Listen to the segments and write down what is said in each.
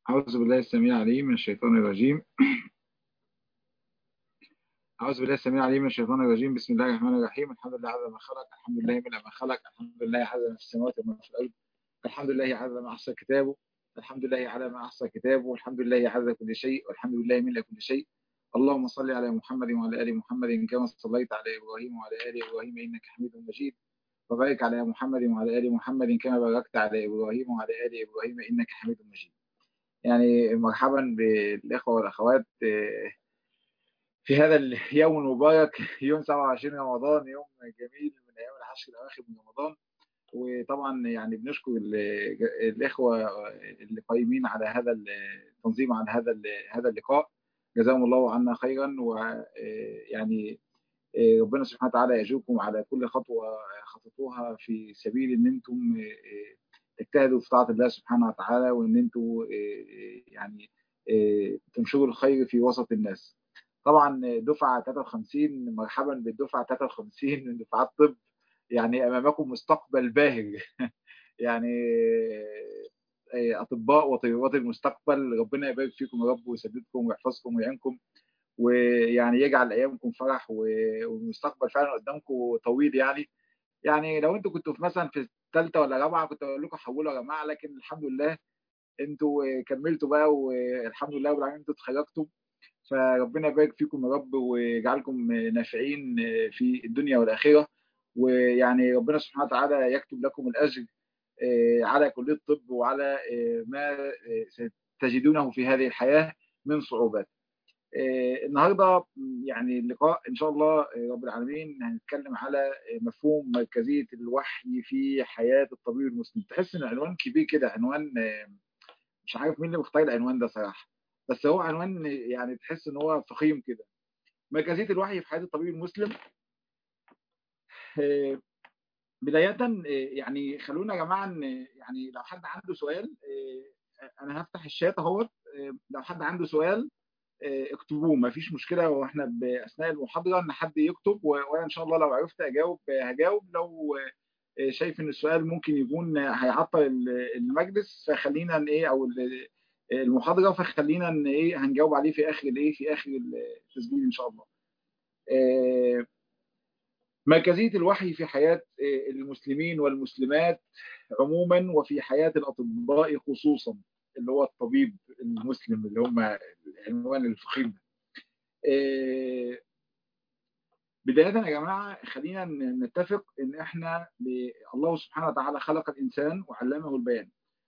أعوذ بالله السميع العليم من الشيطان الرجيم أعوذ بالله السميع العليم من الشيطان الرجيم بسم الله الرحمن الرحيم الحمد لله عز ما خلق الحمد لله من ما خلق الحمد لله عز ما في السماوات وما في الأرض الحمد لله عز ما أحصى كتابه الحمد لله على ما أحصى كتابه والحمد لله عز كل شيء والحمد لله من كل شيء اللهم صل على محمد وعلى آل محمد كما صليت على إبراهيم وعلى آل إبراهيم إنك حميد مجيد وبارك على محمد وعلى آل محمد كما باركت على إبراهيم وعلى آل إبراهيم إنك حميد مجيد يعني مرحبا بالإخوة والأخوات في هذا اليوم المبارك يوم 27 رمضان يوم جميل من أيام العشر الأواخر من رمضان وطبعا يعني بنشكر الإخوة اللي قايمين على هذا التنظيم على هذا هذا اللقاء جزاهم الله عنا خيرا ويعني ربنا سبحانه وتعالى يجوكم على كل خطوة خطوتوها في سبيل ان انتم تجتهدوا في طاعة الله سبحانه وتعالى وان انتم يعني تنشروا الخير في وسط الناس طبعا دفعة 53 مرحبا بالدفعة 53 من دفعات طب يعني امامكم مستقبل باهر يعني اطباء وطبيبات المستقبل ربنا يبارك فيكم يا رب ويسددكم ويحفظكم ويعينكم ويعني يجعل ايامكم فرح والمستقبل فعلا قدامكم طويل يعني يعني لو انتوا كنتوا في مثلا في الثالثه ولا رابعه كنت اقول لكم حولوا يا جماعه لكن الحمد لله انتوا كملتوا بقى والحمد لله رب العالمين انتوا اتخرجتوا فربنا يبارك فيكم يا رب ويجعلكم نافعين في الدنيا والاخره ويعني ربنا سبحانه وتعالى يكتب لكم الاجر على كليه الطب وعلى ما ستجدونه في هذه الحياه من صعوبات. النهارده يعني اللقاء ان شاء الله رب العالمين هنتكلم على مفهوم مركزيه الوحي في حياه الطبيب المسلم تحس ان العنوان كبير كده عنوان مش عارف مين اللي مختار العنوان ده صراحه بس هو عنوان يعني تحس ان هو فخيم كده مركزيه الوحي في حياه الطبيب المسلم بدايه يعني خلونا يا جماعه يعني لو حد عنده سؤال انا هفتح الشات اهوت لو حد عنده سؤال اكتبوه ما فيش مشكله واحنا باثناء المحاضره ان حد يكتب وانا ان شاء الله لو عرفت اجاوب هجاوب لو شايف ان السؤال ممكن يكون هيعطل المجلس فخلينا ان ايه او المحاضره فخلينا ان ايه هنجاوب عليه في اخر الايه في اخر التسجيل ان شاء الله مركزيه الوحي في حياه المسلمين والمسلمات عموما وفي حياه الاطباء خصوصا اللي هو الطبيب المسلم اللي هم العنوان الفخيم ده. بداية يا جماعة خلينا نتفق إن إحنا الله سبحانه وتعالى خلق الإنسان وعلمه البيان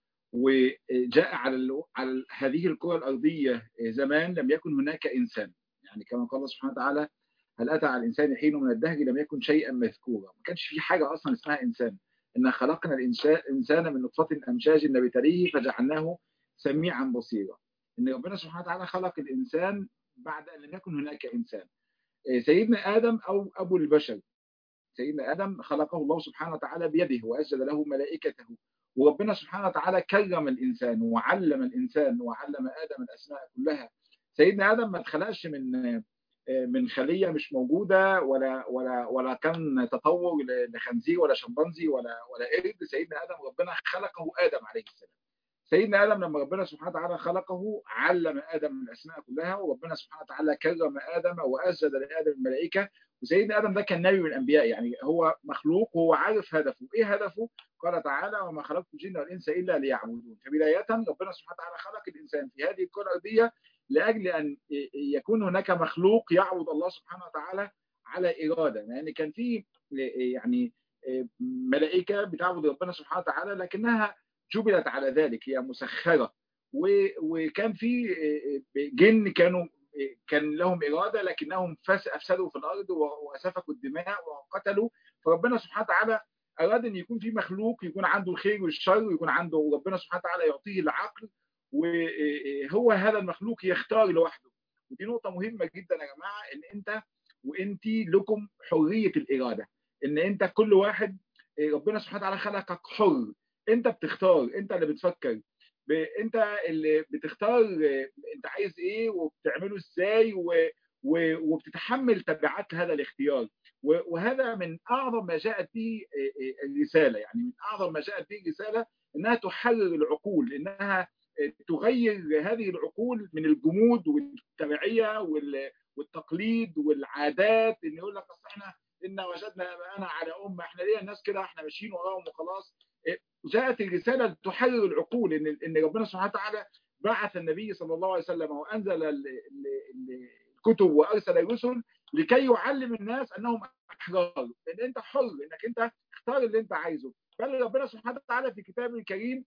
وجاء على على هذه الكرة الأرضية زمان لم يكن هناك إنسان يعني كما قال الله سبحانه وتعالى هل أتى على الإنسان حين من الدهر لم يكن شيئا مذكورا ما كانش في حاجة أصلا اسمها إنسان إن خلقنا الإنسان من نطفة أمشاج نبتليه فجعلناه سميعا بصيرا ان ربنا سبحانه وتعالى خلق الانسان بعد ان لم يكن هناك انسان سيدنا ادم او ابو البشر سيدنا ادم خلقه الله سبحانه وتعالى بيده واسجد له ملائكته وربنا سبحانه وتعالى كرم الانسان وعلم الانسان وعلم ادم الاسماء كلها سيدنا ادم ما اتخلقش من من خليه مش موجوده ولا ولا ولا كان تطور لخنزير ولا شمبانزي ولا ولا قرد سيدنا ادم ربنا خلقه ادم عليه السلام سيدنا ادم لما ربنا سبحانه وتعالى خلقه علم ادم الاسماء كلها وربنا سبحانه وتعالى كرم ادم واسجد لادم الملائكه وسيدنا ادم ده كان نبي من الانبياء يعني هو مخلوق وهو عارف هدفه ايه هدفه قال تعالى وما خلقت الجن والانس الا ليعبدون فبدايه ربنا سبحانه وتعالى خلق الانسان في هذه الكره الارضيه لاجل ان يكون هناك مخلوق يعبد الله سبحانه وتعالى على اراده لان يعني كان في يعني ملائكه بتعبد ربنا سبحانه وتعالى لكنها جبلت على ذلك هي مسخرة وكان في جن كانوا كان لهم إرادة لكنهم أفسدوا في الأرض وسفكوا الدماء وقتلوا فربنا سبحانه وتعالى أراد أن يكون في مخلوق يكون عنده الخير والشر ويكون عنده ربنا سبحانه وتعالى يعطيه العقل وهو هذا المخلوق يختار لوحده ودي نقطة مهمة جدا يا جماعة إن أنت وأنت لكم حرية الإرادة إن أنت كل واحد ربنا سبحانه وتعالى خلقك حر انت بتختار انت اللي بتفكر ب... انت اللي بتختار انت عايز ايه وبتعمله ازاي و... و... وبتتحمل تبعات هذا الاختيار و... وهذا من اعظم ما جاءت به الرساله يعني من اعظم ما جاءت به الرساله انها تحرر العقول انها تغير هذه العقول من الجمود والتبعيه والتقليد والعادات ان يقول لك اصل احنا ان وجدنا اباءنا على امه احنا ليه الناس كده احنا ماشيين وراهم وخلاص جاءت الرساله تحرر العقول ان ان ربنا سبحانه وتعالى بعث النبي صلى الله عليه وسلم وانزل الكتب وارسل الرسل لكي يعلم الناس انهم احرار ان انت حر انك انت اختار اللي انت عايزه بل ربنا سبحانه وتعالى في كتابه الكريم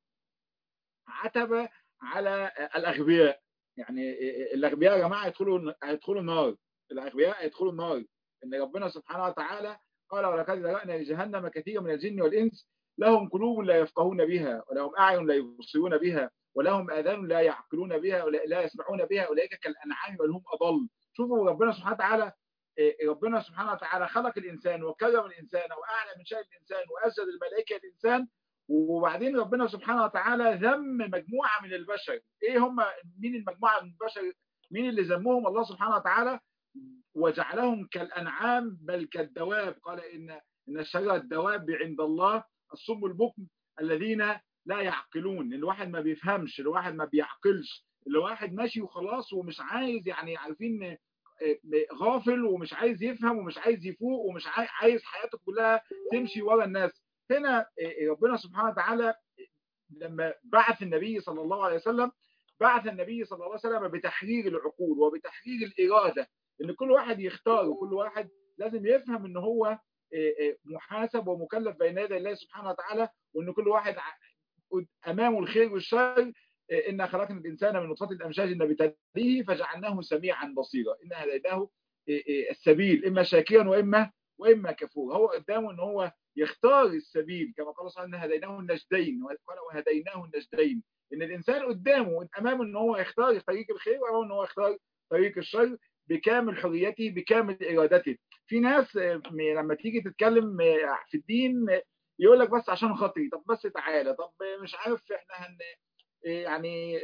عتب على الاغبياء يعني الاغبياء يا جماعه هيدخلوا هيدخلوا النار الاغبياء هيدخلوا النار ان ربنا سبحانه وتعالى قال ولقد ذرأنا لجهنم كثيرا من الجن والانس لهم قلوب لا يفقهون بها ولهم اعين لا يبصرون بها ولهم اذان لا يعقلون بها ولا يسمعون بها اولئك كالانعام بل هم اضل شوفوا ربنا سبحانه وتعالى ربنا سبحانه وتعالى خلق الانسان وكرم الانسان واعلى من شان الانسان واسجد الملائكه الانسان وبعدين ربنا سبحانه وتعالى ذم مجموعه من البشر ايه هم مين المجموعه من البشر مين اللي ذمهم الله سبحانه وتعالى وجعلهم كالانعام بل كالدواب قال ان ان شر الدواب عند الله الصم البكم الذين لا يعقلون الواحد ما بيفهمش الواحد ما بيعقلش الواحد ماشي وخلاص ومش عايز يعني عارفين غافل ومش عايز يفهم ومش عايز يفوق ومش عايز حياته كلها تمشي ورا الناس هنا ربنا سبحانه وتعالى لما بعث النبي صلى الله عليه وسلم بعث النبي صلى الله عليه وسلم بتحرير العقول وبتحرير الإرادة ان كل واحد يختار وكل واحد لازم يفهم ان هو محاسب ومكلف بين يدي الله سبحانه وتعالى وان كل واحد امامه الخير والشر إن خلقنا الإنسان من نطفة الأمشاج نبتليه فجعلناه سميعا بصيرا إن هديناه السبيل إما شاكرا وإما وإما كفورا هو قدامه إن هو يختار السبيل كما قال صلى الله عليه وسلم هديناه النجدين قال وهديناه النجدين إن الإنسان قدامه أمامه إن هو يختار طريق الخير وأمامه إن هو يختار طريق الشر بكامل حريته بكامل إرادته في ناس لما تيجي تتكلم في الدين يقول لك بس عشان خاطري طب بس تعالى طب مش عارف احنا هن يعني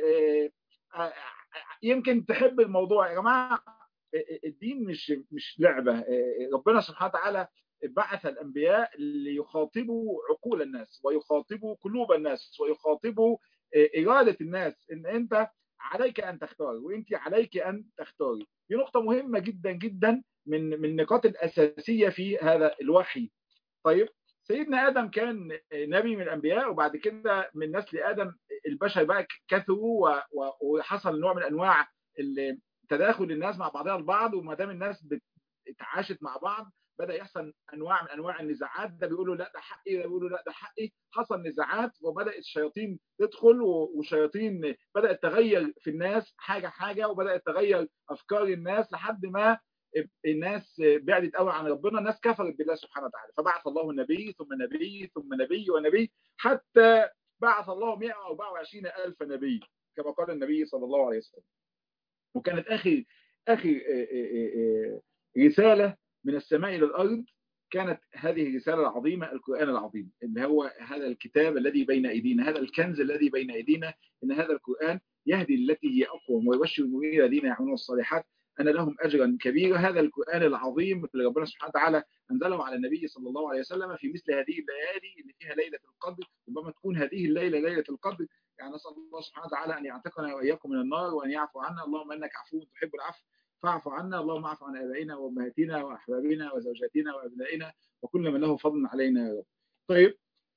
يمكن تحب الموضوع يا جماعه الدين مش مش لعبه ربنا سبحانه وتعالى بعث الانبياء ليخاطبوا عقول الناس ويخاطبوا قلوب الناس ويخاطبوا اراده الناس ان انت عليك ان تختار وانت عليك ان تختاري دي نقطه مهمه جدا جدا من من النقاط الاساسيه في هذا الوحي طيب سيدنا ادم كان نبي من الانبياء وبعد كده من نسل ادم البشر بقى كثروا وحصل نوع من انواع تداخل الناس مع بعضها البعض وما دام الناس اتعاشت مع بعض بدا يحصل انواع من انواع النزاعات ده بيقولوا لا ده حقي ده بيقولوا لا ده حقي حصل نزاعات وبدات الشياطين تدخل وشياطين بدات تغير في الناس حاجه حاجه وبدات تغير افكار الناس لحد ما الناس بعدت قوي عن ربنا الناس كفرت بالله سبحانه وتعالى فبعث الله النبي ثم نبي ثم نبي ونبي حتى بعث الله 124 ألف نبي كما قال النبي صلى الله عليه وسلم وكانت أخي أخي رسالة من السماء إلى الأرض كانت هذه الرسالة العظيمة القرآن العظيم اللي هو هذا الكتاب الذي بين أيدينا هذا الكنز الذي بين أيدينا إن هذا القرآن يهدي التي هي أقوم ويبشر المؤمنين الذين يعملون الصالحات أن لهم أجرا كبيرا هذا القرآن العظيم اللي ربنا سبحانه وتعالى أنزله على النبي صلى الله عليه وسلم في مثل هذه الليالي اللي فيها ليلة القدر ربما تكون هذه الليلة ليلة القدر يعني نسأل الله سبحانه وتعالى أن يعتقنا وإياكم من النار وأن يعفو عنا اللهم إنك عفو تحب العفو فاعف عنا اللهم اعف عن ابائنا وامهاتنا واحبابنا وزوجاتنا وابنائنا وكل من له فضل علينا يا رب. طيب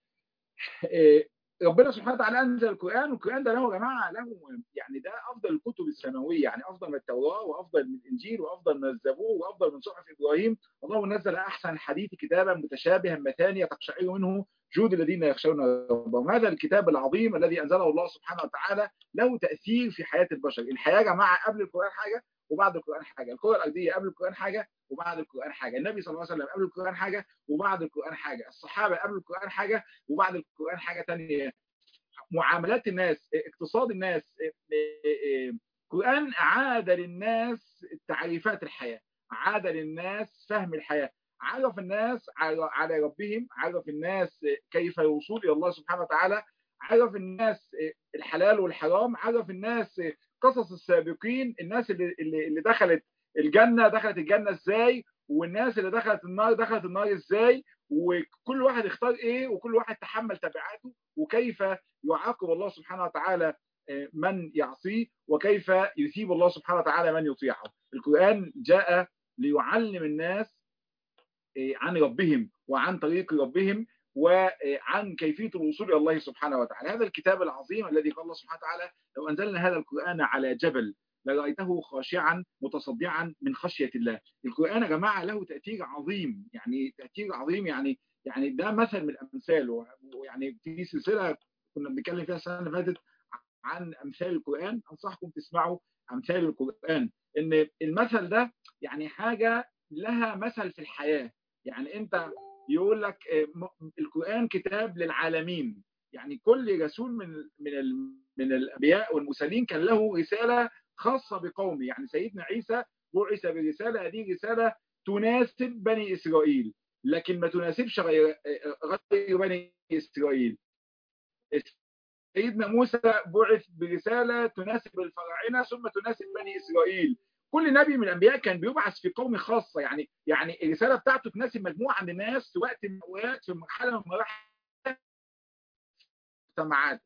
ربنا سبحانه وتعالى انزل القران والقران ده له يا جماعه له يعني ده افضل الكتب السماويه يعني افضل من التوراه وافضل من الانجيل وافضل من الزبور وافضل من صحف ابراهيم الله نزل احسن الحديث كتابا متشابها مثانية تقشعر منه جود الذين يخشون ربهم هذا الكتاب العظيم الذي انزله الله سبحانه وتعالى له تاثير في حياه البشر الحياه يا جماعه قبل القران حاجه وبعد القرآن حاجة الكرة الأرضية قبل القرآن حاجة وبعد القرآن حاجة النبي صلى الله عليه وسلم قبل القرآن حاجة وبعد القرآن حاجة الصحابة قبل القرآن حاجة وبعد القرآن حاجة ثانية معاملات الناس اقتصاد الناس القرآن عاد للناس تعريفات الحياة عاد للناس فهم الحياة عرف الناس على ربهم عرف الناس كيف الوصول إلى الله سبحانه وتعالى عرف الناس الحلال والحرام عرف الناس قصص السابقين الناس اللي اللي دخلت الجنه دخلت الجنه ازاي والناس اللي دخلت النار دخلت النار ازاي وكل واحد اختار ايه وكل واحد تحمل تبعاته وكيف يعاقب الله سبحانه وتعالى من يعصيه وكيف يثيب الله سبحانه وتعالى من يطيعه القرآن جاء ليعلم الناس عن ربهم وعن طريق ربهم وعن كيفية الوصول إلى الله سبحانه وتعالى هذا الكتاب العظيم الذي قال الله سبحانه وتعالى لو أنزلنا هذا القرآن على جبل لرأيته خاشعا متصدعا من خشية الله القرآن يا جماعة له تأثير عظيم يعني تأثير عظيم يعني يعني ده مثل من الأمثال ويعني في سلسلة كنا بنتكلم فيها السنة اللي فاتت عن أمثال القرآن أنصحكم تسمعوا أمثال القرآن إن المثل ده يعني حاجة لها مثل في الحياة يعني أنت يقول لك القرآن كتاب للعالمين يعني كل رسول من من من الانبياء والمرسلين كان له رساله خاصه بقومه يعني سيدنا عيسى بعث برساله هذه رساله تناسب بني اسرائيل لكن ما تناسبش غير غير بني اسرائيل سيدنا موسى بعث برساله تناسب الفراعنه ثم تناسب بني اسرائيل كل نبي من الانبياء كان بيبعث في قوم خاصه يعني يعني الرساله بتاعته تناسب مجموعه من الناس في وقت من الاوقات في مرحله من مراحل المجتمعات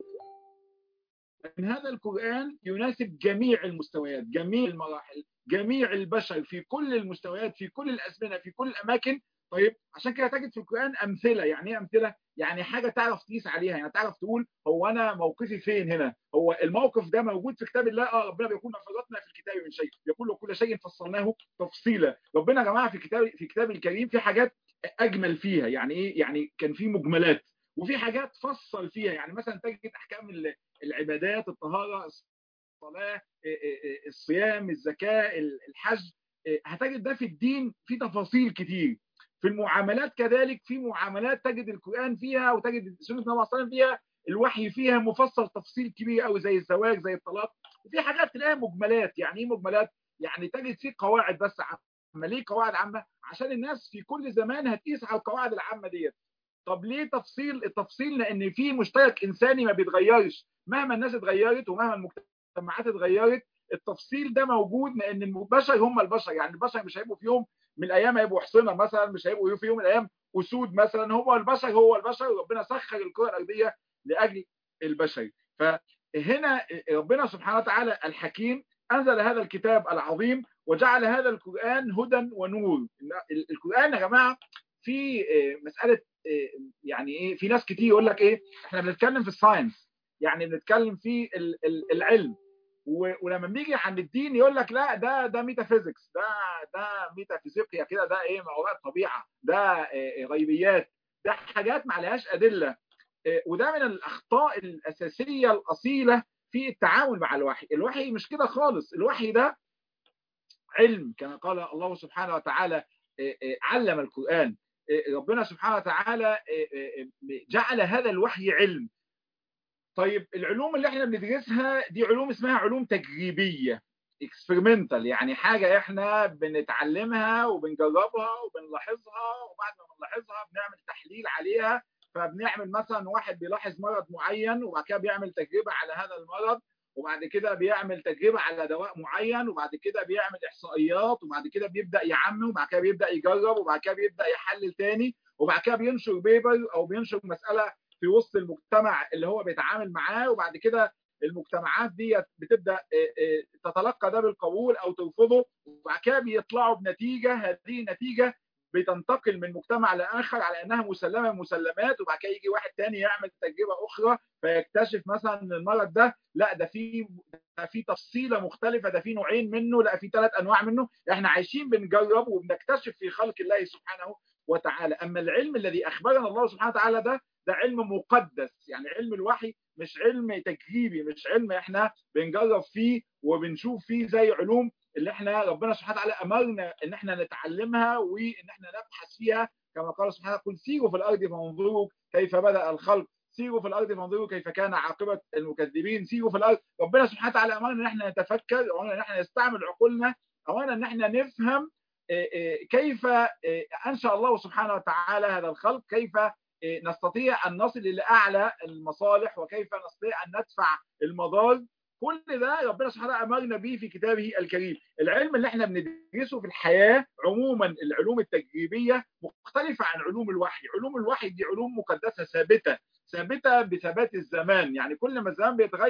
لكن هذا القرآن يناسب جميع المستويات جميع المراحل جميع البشر في كل المستويات في كل الأزمنة في كل الأماكن طيب عشان كده تجد في القرآن أمثلة يعني ايه أمثلة يعني حاجة تعرف تقيس عليها يعني تعرف تقول هو أنا موقفي فين هنا هو الموقف ده موجود في كتاب الله اه ربنا بيقول ما فرطنا في الكتاب من شيء يقول كل شيء فصلناه تفصيلا ربنا يا جماعة في كتاب في كتاب الكريم في حاجات أجمل فيها يعني إيه يعني كان في مجملات وفي حاجات فصل فيها يعني مثلا تجد احكام العبادات الطهاره الصلاه الصيام الزكاه الحج هتجد ده في الدين في تفاصيل كتير في المعاملات كذلك في معاملات تجد القران فيها وتجد سنه النبي صلى الله عليه وسلم فيها الوحي فيها مفصل تفصيل كبير قوي زي الزواج زي الطلاق وفي حاجات تلاقيها مجملات يعني ايه مجملات يعني تجد فيه قواعد بس عامه ليه قواعد عامه عشان الناس في كل زمان هتقيس على القواعد العامه ديت طب ليه تفصيل التفصيل لان في مشترك انساني ما بيتغيرش مهما الناس اتغيرت ومهما المجتمعات اتغيرت التفصيل ده موجود لان البشر هم البشر يعني البشر مش هيبقوا في يوم من الايام هيبقوا حصنه مثلا مش هيبقوا في يوم من الايام اسود مثلا هو البشر هو البشر وربنا سخر الكره الارضيه لاجل البشر فهنا ربنا سبحانه وتعالى الحكيم انزل هذا الكتاب العظيم وجعل هذا القران هدى ونور القران يا جماعه في مساله يعني ايه في ناس كتير يقول لك ايه احنا بنتكلم في الساينس يعني بنتكلم في العلم ولما بنيجي عند الدين يقول لك لا ده ده ميتافيزيكس ده ده ميتافيزيقيا كده ده ايه ما وراء الطبيعه ده غيبيات ده حاجات ما عليهاش ادله وده من الاخطاء الاساسيه الاصيله في التعامل مع الوحي الوحي مش كده خالص الوحي ده علم كما قال الله سبحانه وتعالى علم القرآن ربنا سبحانه وتعالى جعل هذا الوحي علم طيب العلوم اللي احنا بندرسها دي علوم اسمها علوم تجريبية اكسبيرمنتال يعني حاجة احنا بنتعلمها وبنجربها وبنلاحظها وبعد ما بنلاحظها بنعمل تحليل عليها فبنعمل مثلا واحد بيلاحظ مرض معين وبعد كده بيعمل تجربة على هذا المرض وبعد كده بيعمل تجربة على دواء معين وبعد كده بيعمل إحصائيات وبعد كده بيبدأ يعمم وبعد كده بيبدأ يجرب وبعد كده بيبدأ يحلل تاني وبعد كده بينشر بيبر أو بينشر مسألة في وسط المجتمع اللي هو بيتعامل معاه وبعد كده المجتمعات دي بتبدأ تتلقى ده بالقبول أو ترفضه وبعد كده بيطلعوا بنتيجة هذه النتيجة بتنتقل من مجتمع لاخر على انها مسلمه مسلمات وبعد كده يجي واحد تاني يعمل تجربه اخرى فيكتشف مثلا ان المرض ده لا ده في ده في تفصيله مختلفه ده في نوعين منه لا في ثلاث انواع منه احنا عايشين بنجرب وبنكتشف في خلق الله سبحانه وتعالى اما العلم الذي اخبرنا الله سبحانه وتعالى ده ده علم مقدس يعني علم الوحي مش علم تجريبي مش علم احنا بنجرب فيه وبنشوف فيه زي علوم اللي احنا ربنا سبحانه وتعالى امرنا ان احنا نتعلمها وان احنا نبحث فيها كما قال سبحانه قل سيروا في الارض فانظروا كيف بدا الخلق سيروا في الارض فانظروا كيف كان عاقبه المكذبين سيروا في الارض ربنا سبحانه وتعالى امرنا ان احنا نتفكر امرنا ان احنا نستعمل عقولنا امرنا ان احنا نفهم كيف انشا الله سبحانه وتعالى هذا الخلق كيف نستطيع ان نصل الى اعلى المصالح وكيف نستطيع ان ندفع المضار كل ده ربنا سبحانه وتعالى امرنا به في كتابه الكريم العلم اللي احنا بندرسه في الحياه عموما العلوم التجريبيه مختلفه عن علوم الوحي علوم الوحي دي علوم مقدسه ثابته ثابته بثبات الزمان يعني كل ما الزمان بيتغير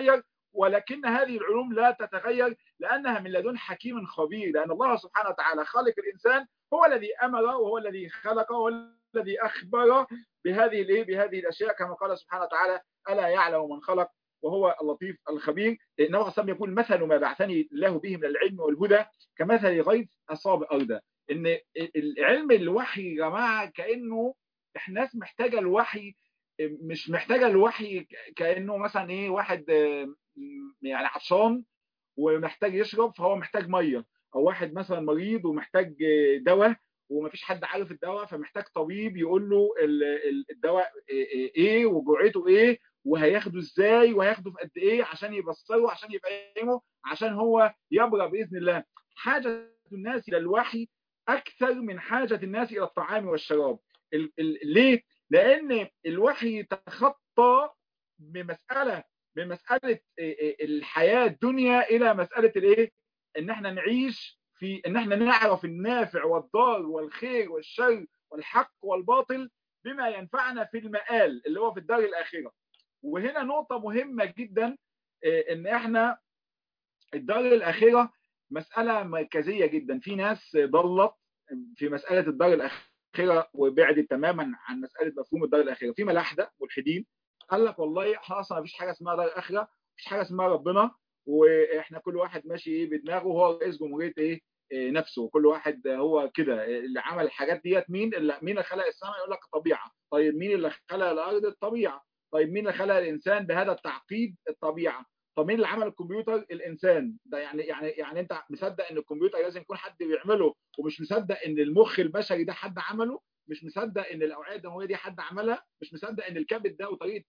ولكن هذه العلوم لا تتغير لأنها من لدن حكيم خبير لأن الله سبحانه وتعالى خالق الإنسان هو الذي أمر وهو الذي خلق وهو الذي أخبر بهذه الايه بهذه الأشياء كما قال سبحانه وتعالى ألا يعلم من خلق وهو اللطيف الخبير النبي صلى يقول مثل ما بعثني الله به من العلم والهدى كمثل غيث أصاب أرضا إن العلم الوحي يا جماعة كأنه احنا ناس محتاجة الوحي مش محتاجة الوحي كأنه مثلا ايه واحد يعني عطشان ومحتاج يشرب فهو محتاج ميه او واحد مثلا مريض ومحتاج دواء ومفيش حد عارف الدواء فمحتاج طبيب يقول له الدواء ايه وجرعته ايه وهياخده ازاي وهياخده في قد ايه عشان يبصره عشان يفهمه عشان هو يبرأ باذن الله حاجه الناس الى الوحي اكثر من حاجه الناس الى الطعام والشراب ليه لان الوحي تخطى بمساله من مساله الحياه الدنيا الى مساله الايه ان احنا نعيش في ان احنا نعرف النافع والضار والخير والشر والحق والباطل بما ينفعنا في المآل اللي هو في الدار الآخرة وهنا نقطة مهمة جدا ان احنا الدار الآخرة مسألة مركزية جدا في ناس ضلت في مسألة الدار الآخرة وبعدت تماما عن مسألة مفهوم الدار الآخرة في ملاحدة ملحدين قال لك والله احنا اصلا مفيش حاجة اسمها دار آخرة مفيش حاجة اسمها ربنا واحنا كل واحد ماشي ايه بدماغه وهو رئيس جمهوريه ايه نفسه كل واحد هو كده اللي عمل الحاجات ديت مين اللي مين اللي خلق السماء يقول لك الطبيعه طيب مين اللي خلق الارض الطبيعه طيب مين اللي خلق الانسان بهذا التعقيد الطبيعه طب مين اللي عمل الكمبيوتر الانسان ده يعني يعني يعني انت مصدق ان الكمبيوتر لازم يكون حد بيعمله ومش مصدق ان المخ البشري ده حد عمله مش مصدق ان الاوعيه الدمويه دي حد عملها مش مصدق ان الكبد ده وطريقه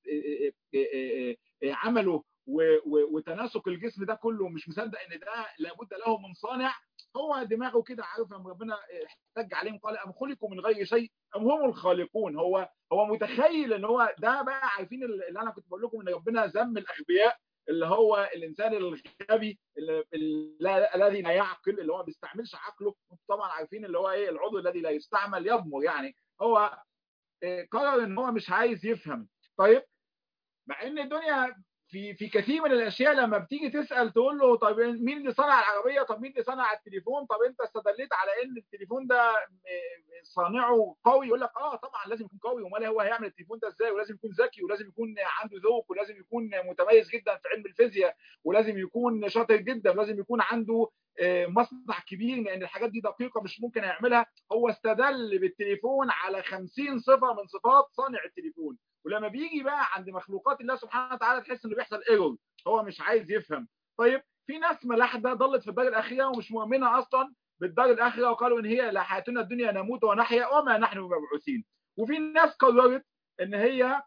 عمله وتناسق الجسم ده كله مش مصدق ان ده لابد له من صانع هو دماغه كده عارف لما ربنا احتج عليهم قال ام خلقوا من غير شيء ام هم الخالقون هو هو متخيل ان هو ده بقى عارفين اللي انا كنت بقول لكم ان ربنا ذم الاغبياء اللي هو الانسان الغبي الذي لا يعقل اللي هو ما بيستعملش عقله وانتم طبعا عارفين اللي هو ايه العضو الذي لا يستعمل يضمر يعني هو قرر ان هو مش عايز يفهم طيب مع ان الدنيا في في كثير من الاشياء لما بتيجي تسال تقول له طب مين اللي صنع العربيه طب مين اللي صنع التليفون طب انت استدليت على ان التليفون ده صانعه قوي يقول لك اه طبعا لازم يكون قوي امال هو هيعمل التليفون ده ازاي ولازم يكون ذكي ولازم يكون عنده ذوق ولازم يكون متميز جدا في علم الفيزياء ولازم يكون شاطر جدا ولازم يكون عنده مصنع كبير لان الحاجات دي دقيقه مش ممكن يعملها هو استدل بالتليفون على 50 صفه من صفات صانع التليفون ولما بيجي بقى عند مخلوقات الله سبحانه وتعالى تحس انه بيحصل ايرور هو مش عايز يفهم طيب في ناس ملاحده ضلت في الدار الاخيره ومش مؤمنه اصلا بالدار الاخره وقالوا ان هي لا حياتنا الدنيا نموت ونحيا وما نحن بمبعوثين وفي ناس قررت ان هي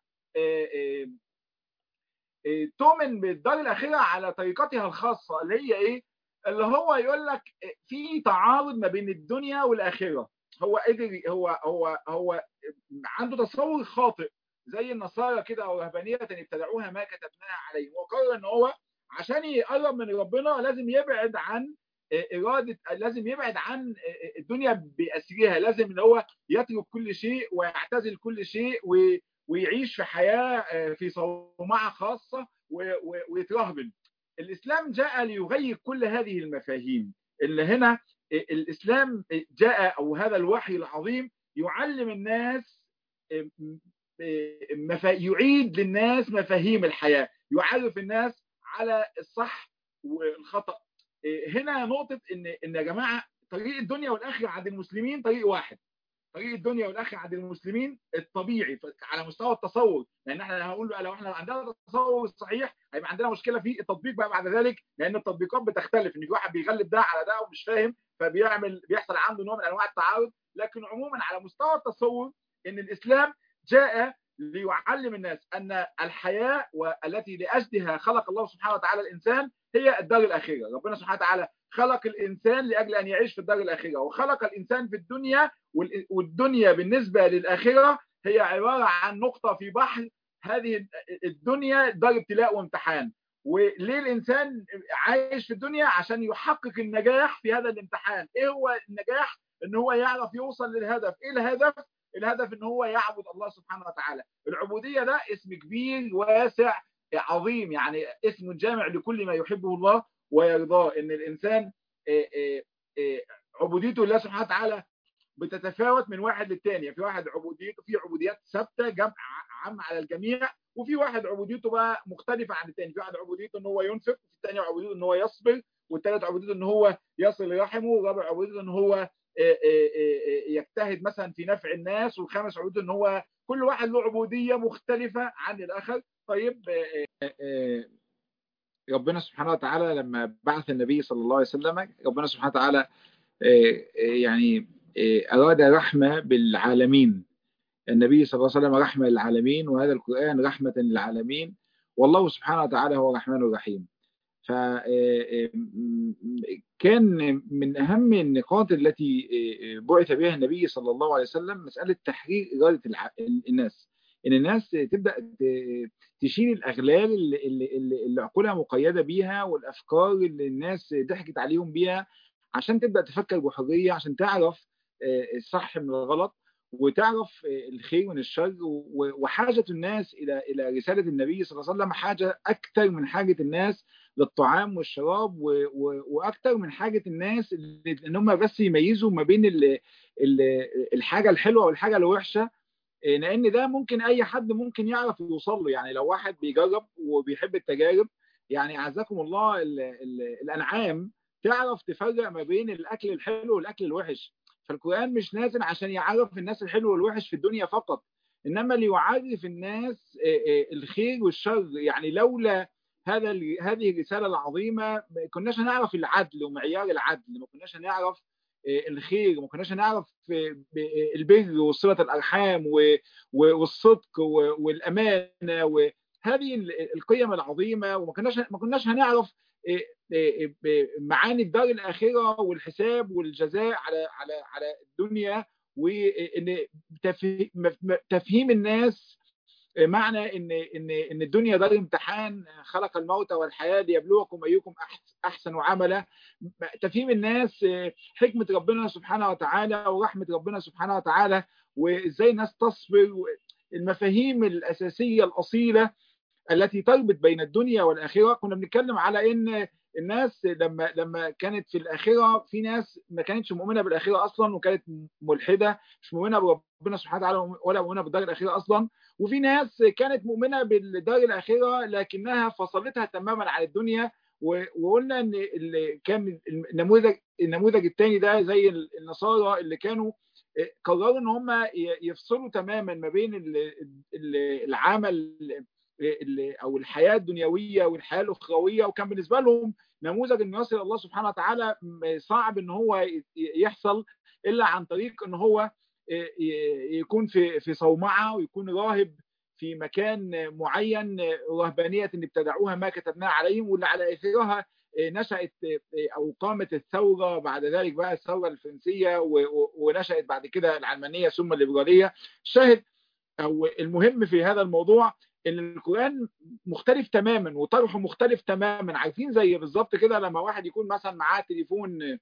تؤمن بالدار الاخره على طريقتها الخاصه اللي هي ايه اللي هو يقول لك في تعارض ما بين الدنيا والاخره هو قدر هو هو هو عنده تصور خاطئ زي النصارى كده او رهبانيه ابتدعوها ما كتبناها عليهم وقرر ان هو عشان يقرب من ربنا لازم يبعد عن اراده لازم يبعد عن الدنيا باسرها لازم ان هو يترك كل شيء ويعتزل كل شيء ويعيش في حياه في صومعه خاصه ويترهبن الاسلام جاء ليغير كل هذه المفاهيم اللي هنا الاسلام جاء او هذا الوحي العظيم يعلم الناس يعيد للناس مفاهيم الحياة يعرف الناس على الصح والخطأ هنا نقطة إن إن يا جماعة طريق الدنيا والآخرة عند المسلمين طريق واحد طريق الدنيا والآخرة عند المسلمين الطبيعي على مستوى التصور لأن احنا هنقول لو احنا عندنا تصور صحيح هيبقى عندنا مشكلة في التطبيق بقى بعد ذلك لأن التطبيقات بتختلف إن في واحد بيغلب ده على ده ومش فاهم فبيعمل بيحصل عنده نوع من أنواع التعارض لكن عموما على مستوى التصور إن الإسلام جاء ليعلم الناس أن الحياة والتي لأجلها خلق الله سبحانه وتعالى الإنسان هي الدار الأخيرة ربنا سبحانه وتعالى خلق الإنسان لأجل أن يعيش في الدار الأخيرة وخلق الإنسان في الدنيا والدنيا بالنسبة للآخرة هي عبارة عن نقطة في بحر هذه الدنيا دار ابتلاء وامتحان وليه الإنسان عايش في الدنيا عشان يحقق النجاح في هذا الامتحان إيه هو النجاح إن هو يعرف يوصل للهدف إيه الهدف الهدف ان هو يعبد الله سبحانه وتعالى العبوديه ده اسم كبير واسع عظيم يعني اسم جامع لكل ما يحبه الله ويرضاه ان الانسان عبوديته لله سبحانه وتعالى بتتفاوت من واحد للتاني في واحد عبوديته في عبوديات ثابته جمع عام على الجميع وفي واحد عبوديته بقى مختلفه عن التاني في واحد عبوديته ان هو ينفق وفي الثاني عبوديته ان هو يصبر والثالث عبوديته ان هو يصل رحمه والرابع عبوديته ان هو يجتهد مثلا في نفع الناس والخامس عبوديته ان هو كل واحد له عبوديه مختلفه عن الاخر طيب ربنا سبحانه وتعالى لما بعث النبي صلى الله عليه وسلم ربنا سبحانه وتعالى يعني أراد رحمة بالعالمين النبي صلى الله عليه وسلم رحمة للعالمين وهذا القرآن رحمة للعالمين والله سبحانه وتعالى هو الرحمن الرحيم فكان من أهم النقاط التي بعث بها النبي صلى الله عليه وسلم مسألة تحرير إرادة الناس إن الناس تبدأ تشيل الأغلال اللي, اللي, اللي عقولها مقيدة بيها والأفكار اللي الناس ضحكت عليهم بيها عشان تبدأ تفكر بحرية عشان تعرف الصح من الغلط وتعرف الخير من الشر وحاجة الناس إلى إلى رسالة النبي صلى الله عليه وسلم حاجة أكثر من حاجة الناس للطعام والشراب وأكثر من حاجة الناس إن هم بس يميزوا ما بين الحاجة الحلوة والحاجة الوحشة لأن ده ممكن أي حد ممكن يعرف يوصل له يعني لو واحد بيجرب وبيحب التجارب يعني أعزكم الله ال ال الأنعام تعرف تفرق ما بين الأكل الحلو والأكل الوحش فالقرآن مش نازل عشان يعرف الناس الحلو والوحش في الدنيا فقط إنما ليعرف الناس الخير والشر يعني لولا هذا هذه الرسالة العظيمة ما كناش هنعرف العدل ومعيار العدل ما كناش هنعرف الخير ما كناش هنعرف البر وصلة الأرحام والصدق والأمانة وهذه القيم العظيمة وما كناش ما كناش هنعرف معاني الدار الآخرة والحساب والجزاء على على على الدنيا وإن تفهيم الناس معنى ان ان ان الدنيا دار امتحان خلق الموت والحياه ليبلوكم ايكم احسن عملا تفهيم الناس حكمه ربنا سبحانه وتعالى ورحمه ربنا سبحانه وتعالى وازاي الناس تصبر المفاهيم الاساسيه الاصيله التي تربط بين الدنيا والاخره كنا بنتكلم على ان الناس لما لما كانت في الاخره في ناس ما كانتش مؤمنه بالاخره اصلا وكانت ملحده مش مؤمنه بربنا سبحانه وتعالى ولا مؤمنه بالدار الاخره اصلا وفي ناس كانت مؤمنه بالدار الاخره لكنها فصلتها تماما عن الدنيا وقلنا ان كان النموذج النموذج الثاني ده زي النصارى اللي كانوا قرروا ان هم يفصلوا تماما ما بين العمل او الحياه الدنيويه والحياه الاخرويه وكان بالنسبه لهم نموذج انه يصل الله سبحانه وتعالى صعب ان هو يحصل الا عن طريق ان هو يكون في في صومعه ويكون راهب في مكان معين رهبانيه اللي ابتدعوها ما كتبناها عليهم واللي على اثرها نشأت أو قامت الثورة بعد ذلك بقى الثورة الفرنسية ونشأت بعد كده العلمانية ثم الليبرالية شاهد أو المهم في هذا الموضوع ان القران مختلف تماما وطرحه مختلف تماما عارفين زي بالظبط كده لما واحد يكون مثلا معاه تليفون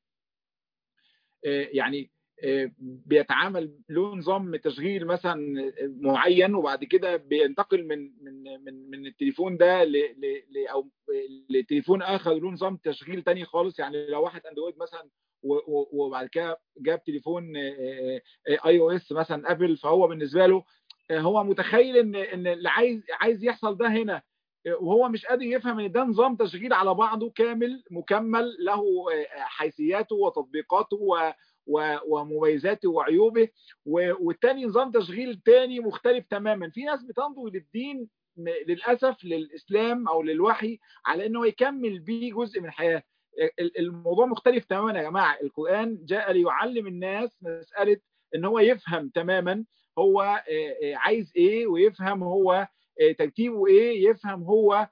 يعني بيتعامل له نظام تشغيل مثلا معين وبعد كده بينتقل من من من من التليفون ده ل ل او لتليفون اخر له نظام تشغيل تاني خالص يعني لو واحد اندرويد مثلا وبعد كده جاب تليفون اي او اس مثلا ابل فهو بالنسبه له هو متخيل ان ان اللي عايز عايز يحصل ده هنا وهو مش قادر يفهم ان ده نظام تشغيل على بعضه كامل مكمل له حيثياته وتطبيقاته و ومميزاته وعيوبه والتاني نظام تشغيل تاني مختلف تماما في ناس بتنظر للدين للاسف للاسلام او للوحي على انه يكمل بيه جزء من الحياه الموضوع مختلف تماما يا جماعه القران جاء ليعلم الناس مساله ان هو يفهم تماما هو عايز ايه ويفهم هو ترتيبه ايه يفهم هو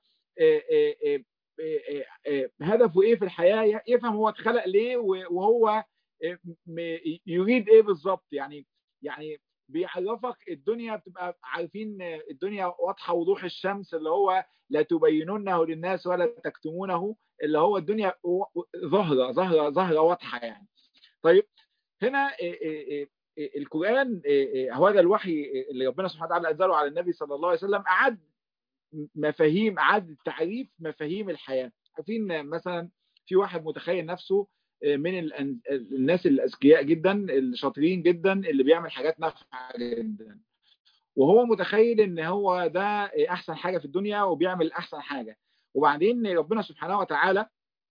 هدفه ايه في الحياه يفهم هو اتخلق ليه وهو يريد ايه بالظبط يعني يعني بيعرفك الدنيا بتبقى عارفين الدنيا واضحه وضوح الشمس اللي هو لا تبينونه للناس ولا تكتمونه اللي هو الدنيا ظاهره ظاهره ظاهره واضحه يعني طيب هنا القرآن هذا الوحي اللي ربنا سبحانه وتعالى أنزله على النبي صلى الله عليه وسلم أعد مفاهيم اعاده تعريف مفاهيم الحياه عارفين مثلا في واحد متخيل نفسه من الناس الاذكياء جدا الشاطرين جدا اللي بيعمل حاجات نافعه جدا وهو متخيل ان هو ده احسن حاجه في الدنيا وبيعمل احسن حاجه وبعدين ربنا سبحانه وتعالى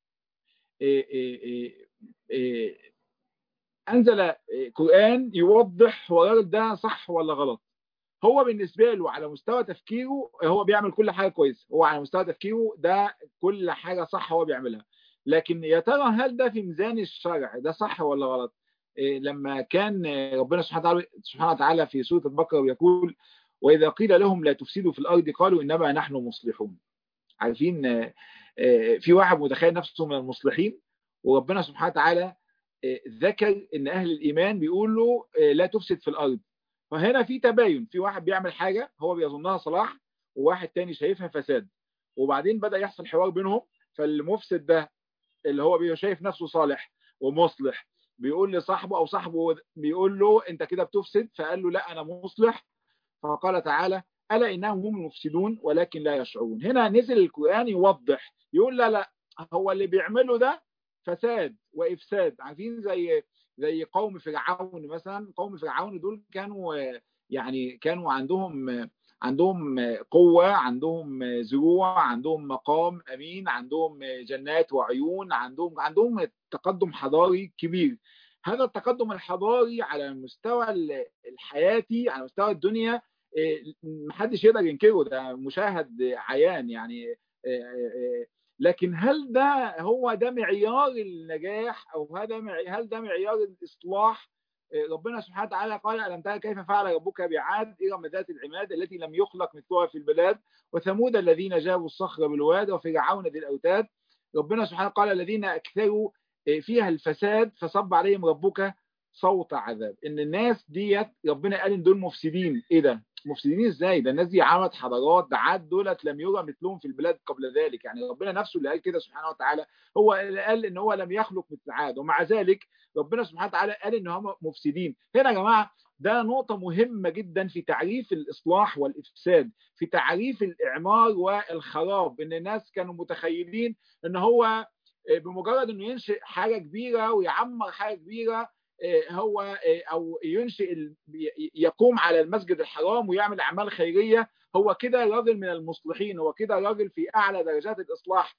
انزل قران يوضح هو الراجل ده صح ولا غلط هو بالنسبه له على مستوى تفكيره هو بيعمل كل حاجه كويسه هو على مستوى تفكيره ده كل حاجه صح هو بيعملها لكن يا ترى هل ده في ميزان الشرع ده صح ولا غلط لما كان ربنا سبحانه وتعالى في سوره البقره بيقول واذا قيل لهم لا تفسدوا في الارض قالوا انما نحن مصلحون عارفين في واحد متخيل نفسه من المصلحين وربنا سبحانه وتعالى ذكر ان اهل الايمان بيقولوا لا تفسد في الارض فهنا في تباين في واحد بيعمل حاجه هو بيظنها صلاح وواحد تاني شايفها فساد وبعدين بدا يحصل حوار بينهم فالمفسد ده اللي هو شايف نفسه صالح ومصلح بيقول لصاحبه او صاحبه بيقول له انت كده بتفسد فقال له لا انا مصلح فقال تعالى الا انهم هم المفسدون ولكن لا يشعرون هنا نزل القران يوضح يقول لا لا هو اللي بيعمله ده فساد وافساد عارفين زي زي قوم فرعون مثلا قوم فرعون دول كانوا يعني كانوا عندهم عندهم قوة عندهم زروع عندهم مقام أمين عندهم جنات وعيون عندهم عندهم تقدم حضاري كبير هذا التقدم الحضاري على المستوى الحياتي على مستوى الدنيا محدش يقدر ينكره ده مشاهد عيان يعني لكن هل ده هو ده معيار النجاح او هذا هل ده معيار الاصلاح ربنا سبحانه وتعالى قال ألم ترى كيف فعل ربك بعاد إرم ذات العماد التي لم يخلق مثلها في البلاد وثمود الذين جابوا الصخر بالواد وفرعون ذي الأوتاد ربنا سبحانه قال الذين أكثروا فيها الفساد فصب عليهم ربك صوت عذاب إن الناس ديت ربنا قال إن دول مفسدين إيه ده؟ مفسدين ازاي ده الناس دي عملت حضارات ده عاد دولت لم يرى مثلهم في البلاد قبل ذلك يعني ربنا نفسه اللي قال كده سبحانه وتعالى هو اللي قال ان هو لم يخلق مثل عاد ومع ذلك ربنا سبحانه وتعالى قال ان هم مفسدين هنا يا جماعه ده نقطه مهمه جدا في تعريف الاصلاح والافساد في تعريف الاعمار والخراب ان الناس كانوا متخيلين ان هو بمجرد انه ينشئ حاجه كبيره ويعمر حاجه كبيره هو او ينشئ يقوم على المسجد الحرام ويعمل اعمال خيريه هو كده راجل من المصلحين هو كده راجل في اعلى درجات الاصلاح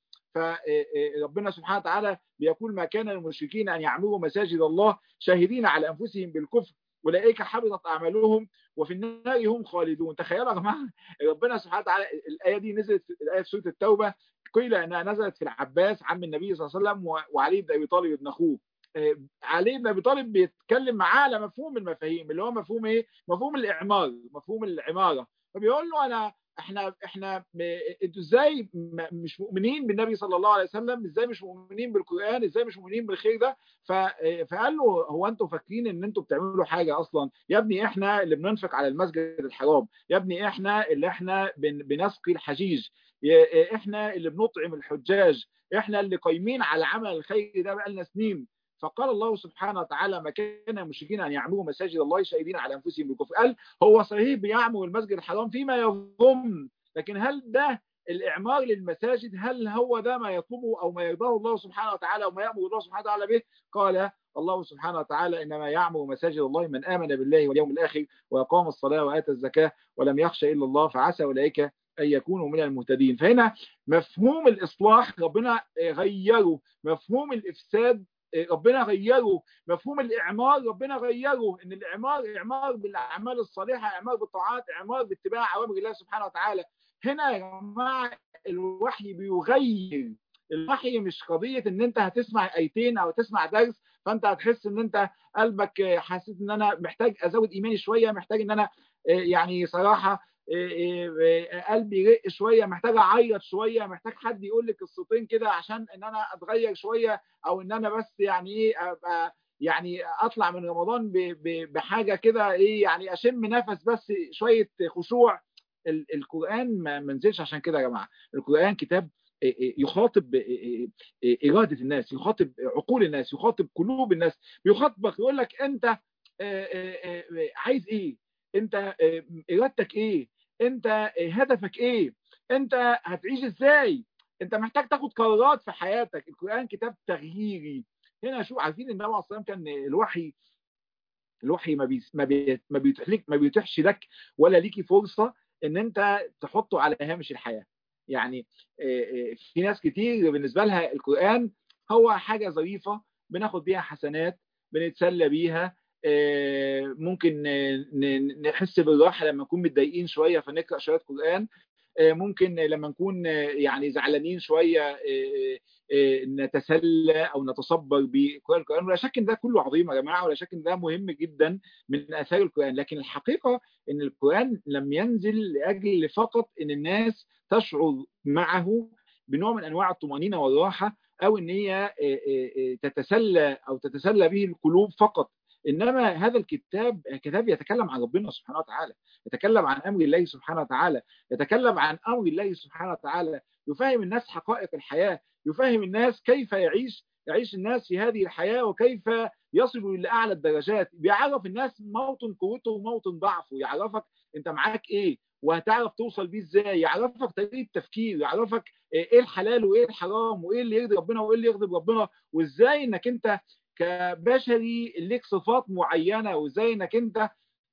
فربنا سبحانه وتعالى بيقول ما كان للمشركين ان يعمروا مساجد الله شاهدين على انفسهم بالكفر اولئك حبطت اعمالهم وفي النار هم خالدون تخيلوا يا جماعه ربنا سبحانه وتعالى الايه دي نزلت في الايه في سوره التوبه قيل انها نزلت في العباس عم النبي صلى الله عليه وسلم وعلي بن ابي طالب ابن اخوه علي بن ابي طالب بيتكلم معاه على مفهوم المفاهيم اللي هو مفهوم ايه مفهوم الاعمار مفهوم العماره فبيقول له انا احنا احنا انتوا ازاي مش مؤمنين بالنبي صلى الله عليه وسلم ازاي مش مؤمنين بالقران ازاي مش مؤمنين بالخير ده فقال له هو انتوا فاكرين ان انتوا بتعملوا حاجه اصلا يا ابني احنا اللي بننفق على المسجد الحرام يا ابني احنا اللي احنا بنسقي الحجيج احنا اللي بنطعم الحجاج احنا اللي قايمين على عمل الخير ده بقالنا سنين فقال الله سبحانه وتعالى ما كان المشركين ان يعمروا مساجد الله شاهدين على انفسهم بالكفر قال هو صحيح بيعمر المسجد الحرام فيما يظن لكن هل ده الاعمار للمساجد هل هو ده ما يطلبه او ما يرضاه الله سبحانه وتعالى او ما يامر الله سبحانه وتعالى به قال الله سبحانه وتعالى انما يعمر مساجد الله من امن بالله واليوم الاخر واقام الصلاه واتى الزكاه ولم يخش الا الله فعسى اولئك ان يكونوا من المهتدين فهنا مفهوم الاصلاح ربنا غيره مفهوم الافساد ربنا غيره مفهوم الاعمار ربنا غيره ان الاعمار اعمار بالاعمال الصالحه اعمار بالطاعات اعمار باتباع اوامر الله سبحانه وتعالى هنا يا جماعه الوحي بيغير الوحي مش قضيه ان انت هتسمع ايتين او تسمع درس فانت هتحس ان انت قلبك حسيت ان انا محتاج ازود ايماني شويه محتاج ان انا يعني صراحه قلبي رق شويه محتاج اعيط شويه محتاج حد يقول لي قصتين كده عشان ان انا اتغير شويه او ان انا بس يعني ايه ابقى يعني اطلع من رمضان بحاجه كده ايه يعني اشم نفس بس شويه خشوع القران ما منزلش عشان كده يا جماعه القران كتاب يخاطب اراده الناس يخاطب عقول الناس يخاطب قلوب الناس بيخاطبك يقول لك انت عايز ايه انت ارادتك ايه انت هدفك ايه انت هتعيش ازاي انت محتاج تاخد قرارات في حياتك القران كتاب تغييري هنا شو عارفين النبي عليه الصلاه والسلام كان الوحي الوحي ما بي ما بي ما بيتيح لك ما بيتيحش لك ولا ليكي فرصه ان انت تحطه على هامش الحياه يعني في ناس كتير بالنسبه لها القران هو حاجه ظريفه بناخد بيها حسنات بنتسلى بيها ممكن نحس بالراحه لما نكون متضايقين شويه فنقرا شويه قران ممكن لما نكون يعني زعلانين شويه نتسلى او نتصبر بقراءه القران ولا شك ان ده كله عظيم يا جماعه ولا شك ان ده مهم جدا من اثار القران لكن الحقيقه ان القران لم ينزل لاجل فقط ان الناس تشعر معه بنوع من انواع الطمانينه والراحه او ان هي تتسلى او تتسلى به القلوب فقط انما هذا الكتاب كتاب يتكلم عن ربنا سبحانه وتعالى يتكلم عن امر الله سبحانه وتعالى يتكلم عن امر الله سبحانه وتعالى يفهم الناس حقائق الحياه يفهم الناس كيف يعيش يعيش الناس في هذه الحياه وكيف يصلوا لاعلى الدرجات بيعرف الناس موطن قوته وموطن ضعفه يعرفك انت معاك ايه وهتعرف توصل بيه ازاي يعرفك طريقه تفكير يعرفك ايه الحلال وايه الحرام وايه اللي يرضي ربنا وايه اللي يغضب ربنا وازاي انك انت كبشري ليك صفات معينه وازاي انك انت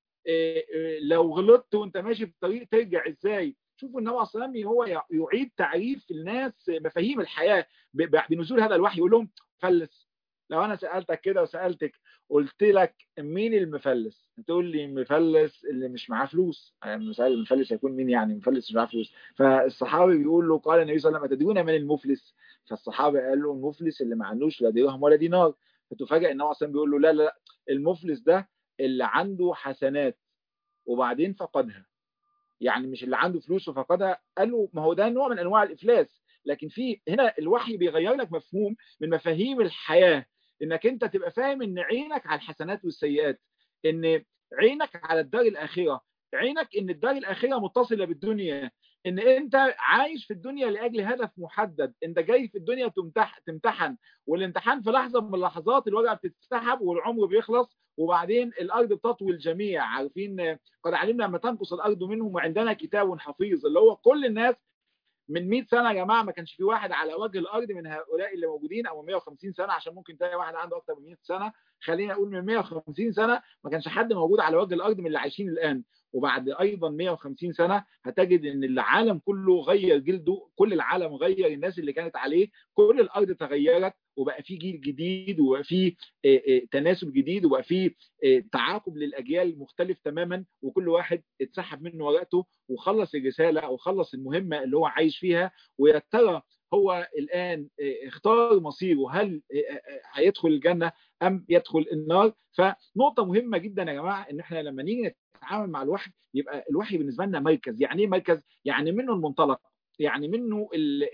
لو غلطت وانت ماشي في الطريق ترجع ازاي شوفوا النبي عليه الصلاه والسلام هو يعيد تعريف الناس مفاهيم الحياه بنزول هذا الوحي يقول لهم فلس لو انا سالتك كده وسالتك قلت لك مين المفلس تقول لي المفلس اللي مش معاه فلوس المثال المفلس هيكون مين يعني مفلس مش معاه فلوس فالصحابي بيقول له قال النبي صلى الله عليه وسلم تدرون من المفلس فالصحابي قال له المفلس اللي ما عندوش لا درهم ولا دينار فتفاجئ ان هو اصلا بيقول له لا لا لا المفلس ده اللي عنده حسنات وبعدين فقدها يعني مش اللي عنده فلوس وفقدها قال له ما هو ده نوع من انواع الافلاس لكن في هنا الوحي بيغير لك مفهوم من مفاهيم الحياه انك انت تبقى فاهم ان عينك على الحسنات والسيئات ان عينك على الدار الاخره عينك ان الدار الاخره متصله بالدنيا ان انت عايش في الدنيا لاجل هدف محدد انت جاي في الدنيا تمتح تمتحن والامتحان في لحظه من اللحظات الورقه بتتسحب والعمر بيخلص وبعدين الارض بتطوي الجميع عارفين قد علمنا ما تنقص الارض منهم وعندنا كتاب حفيظ اللي هو كل الناس من 100 سنه يا جماعه ما كانش في واحد على وجه الارض من هؤلاء اللي موجودين او 150 سنه عشان ممكن تلاقي واحد عنده اكتر من 100 سنه خلينا اقول من 150 سنه ما كانش حد موجود على وجه الارض من اللي عايشين الان وبعد ايضا 150 سنه هتجد ان العالم كله غير جلده كل العالم غير الناس اللي كانت عليه كل الارض تغيرت وبقى في جيل جديد وبقى في تناسب جديد وبقى في تعاقب للاجيال مختلف تماما وكل واحد اتسحب منه ورقته وخلص الرساله او خلص المهمه اللي هو عايش فيها ويا ترى هو الان اختار مصيره هل هيدخل الجنه ام يدخل النار فنقطه مهمه جدا يا جماعه ان احنا لما نيجي نتعامل مع الوحي يبقى الوحي بالنسبه لنا مركز يعني ايه مركز يعني منه المنطلق يعني منه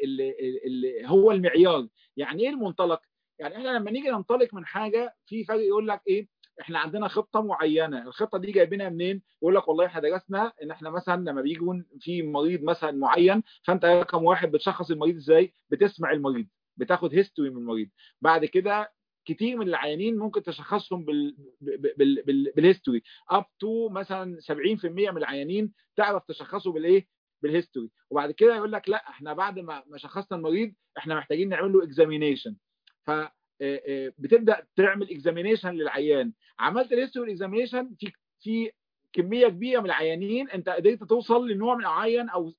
اللي هو المعيار يعني ايه المنطلق يعني احنا لما نيجي ننطلق من حاجه في فرق يقول لك ايه احنا عندنا خطه معينه الخطه دي جايبينها منين يقول لك والله احنا درسنا ان احنا مثلا لما بيجي في مريض مثلا معين فانت رقم واحد بتشخص المريض ازاي بتسمع المريض بتاخد هيستوري من المريض بعد كده كتير من العيانين ممكن تشخصهم بال... بال... بال... بالهيستوري اب تو مثلا 70% من العيانين تعرف تشخصه بالايه بالهيستوري وبعد كده يقول لك لا احنا بعد ما ما شخصنا المريض احنا محتاجين نعمل له اكزامينيشن ف بتبدا تعمل اكزامينيشن للعيان عملت الهيستوري اكزامينيشن في في كميه كبيره من العيانين انت قدرت توصل لنوع من معين او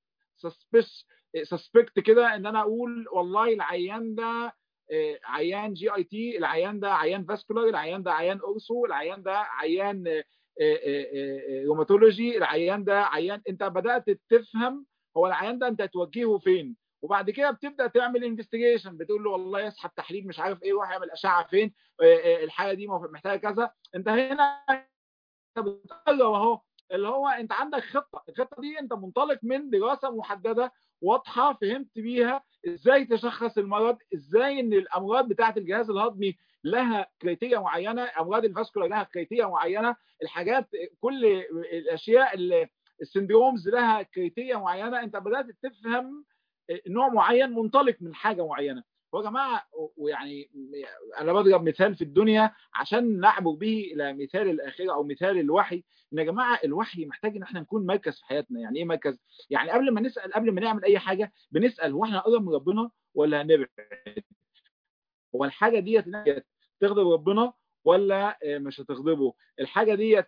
سسبكت كده ان انا اقول والله العيان ده عيان جي اي تي العيان ده عيان فاسكولار العيان ده عيان اورسو العيان ده عيان روماتولوجي العيان ده عيان انت بدات تفهم هو العيان ده انت هتوجهه فين وبعد كده بتبدا تعمل انفستيجيشن بتقول له والله يسحب تحليل مش عارف ايه وهيعمل اشعه فين الحاله دي محتاجه كذا انت هنا بتقرب اهو اللي هو انت عندك خطه الخطه دي انت منطلق من دراسه محدده واضحه فهمت بيها ازاي تشخص المرض ازاي ان الامراض بتاعه الجهاز الهضمي لها كريتيريا معينه امراض الفاسكولار لها كريتيريا معينه الحاجات كل الاشياء اللي السندرومز لها كريتيريا معينه انت بدات تفهم نوع معين منطلق من حاجه معينه هو يا جماعه ويعني انا بضرب مثال في الدنيا عشان نعبر به الى مثال الاخره او مثال الوحي ان يا جماعه الوحي محتاج ان احنا نكون مركز في حياتنا يعني ايه مركز يعني قبل ما نسال قبل ما نعمل اي حاجه بنسال هو احنا هنقرب من ربنا ولا هنبعد هو الحاجه ديت تغضب ربنا ولا مش هتغضبه الحاجه ديت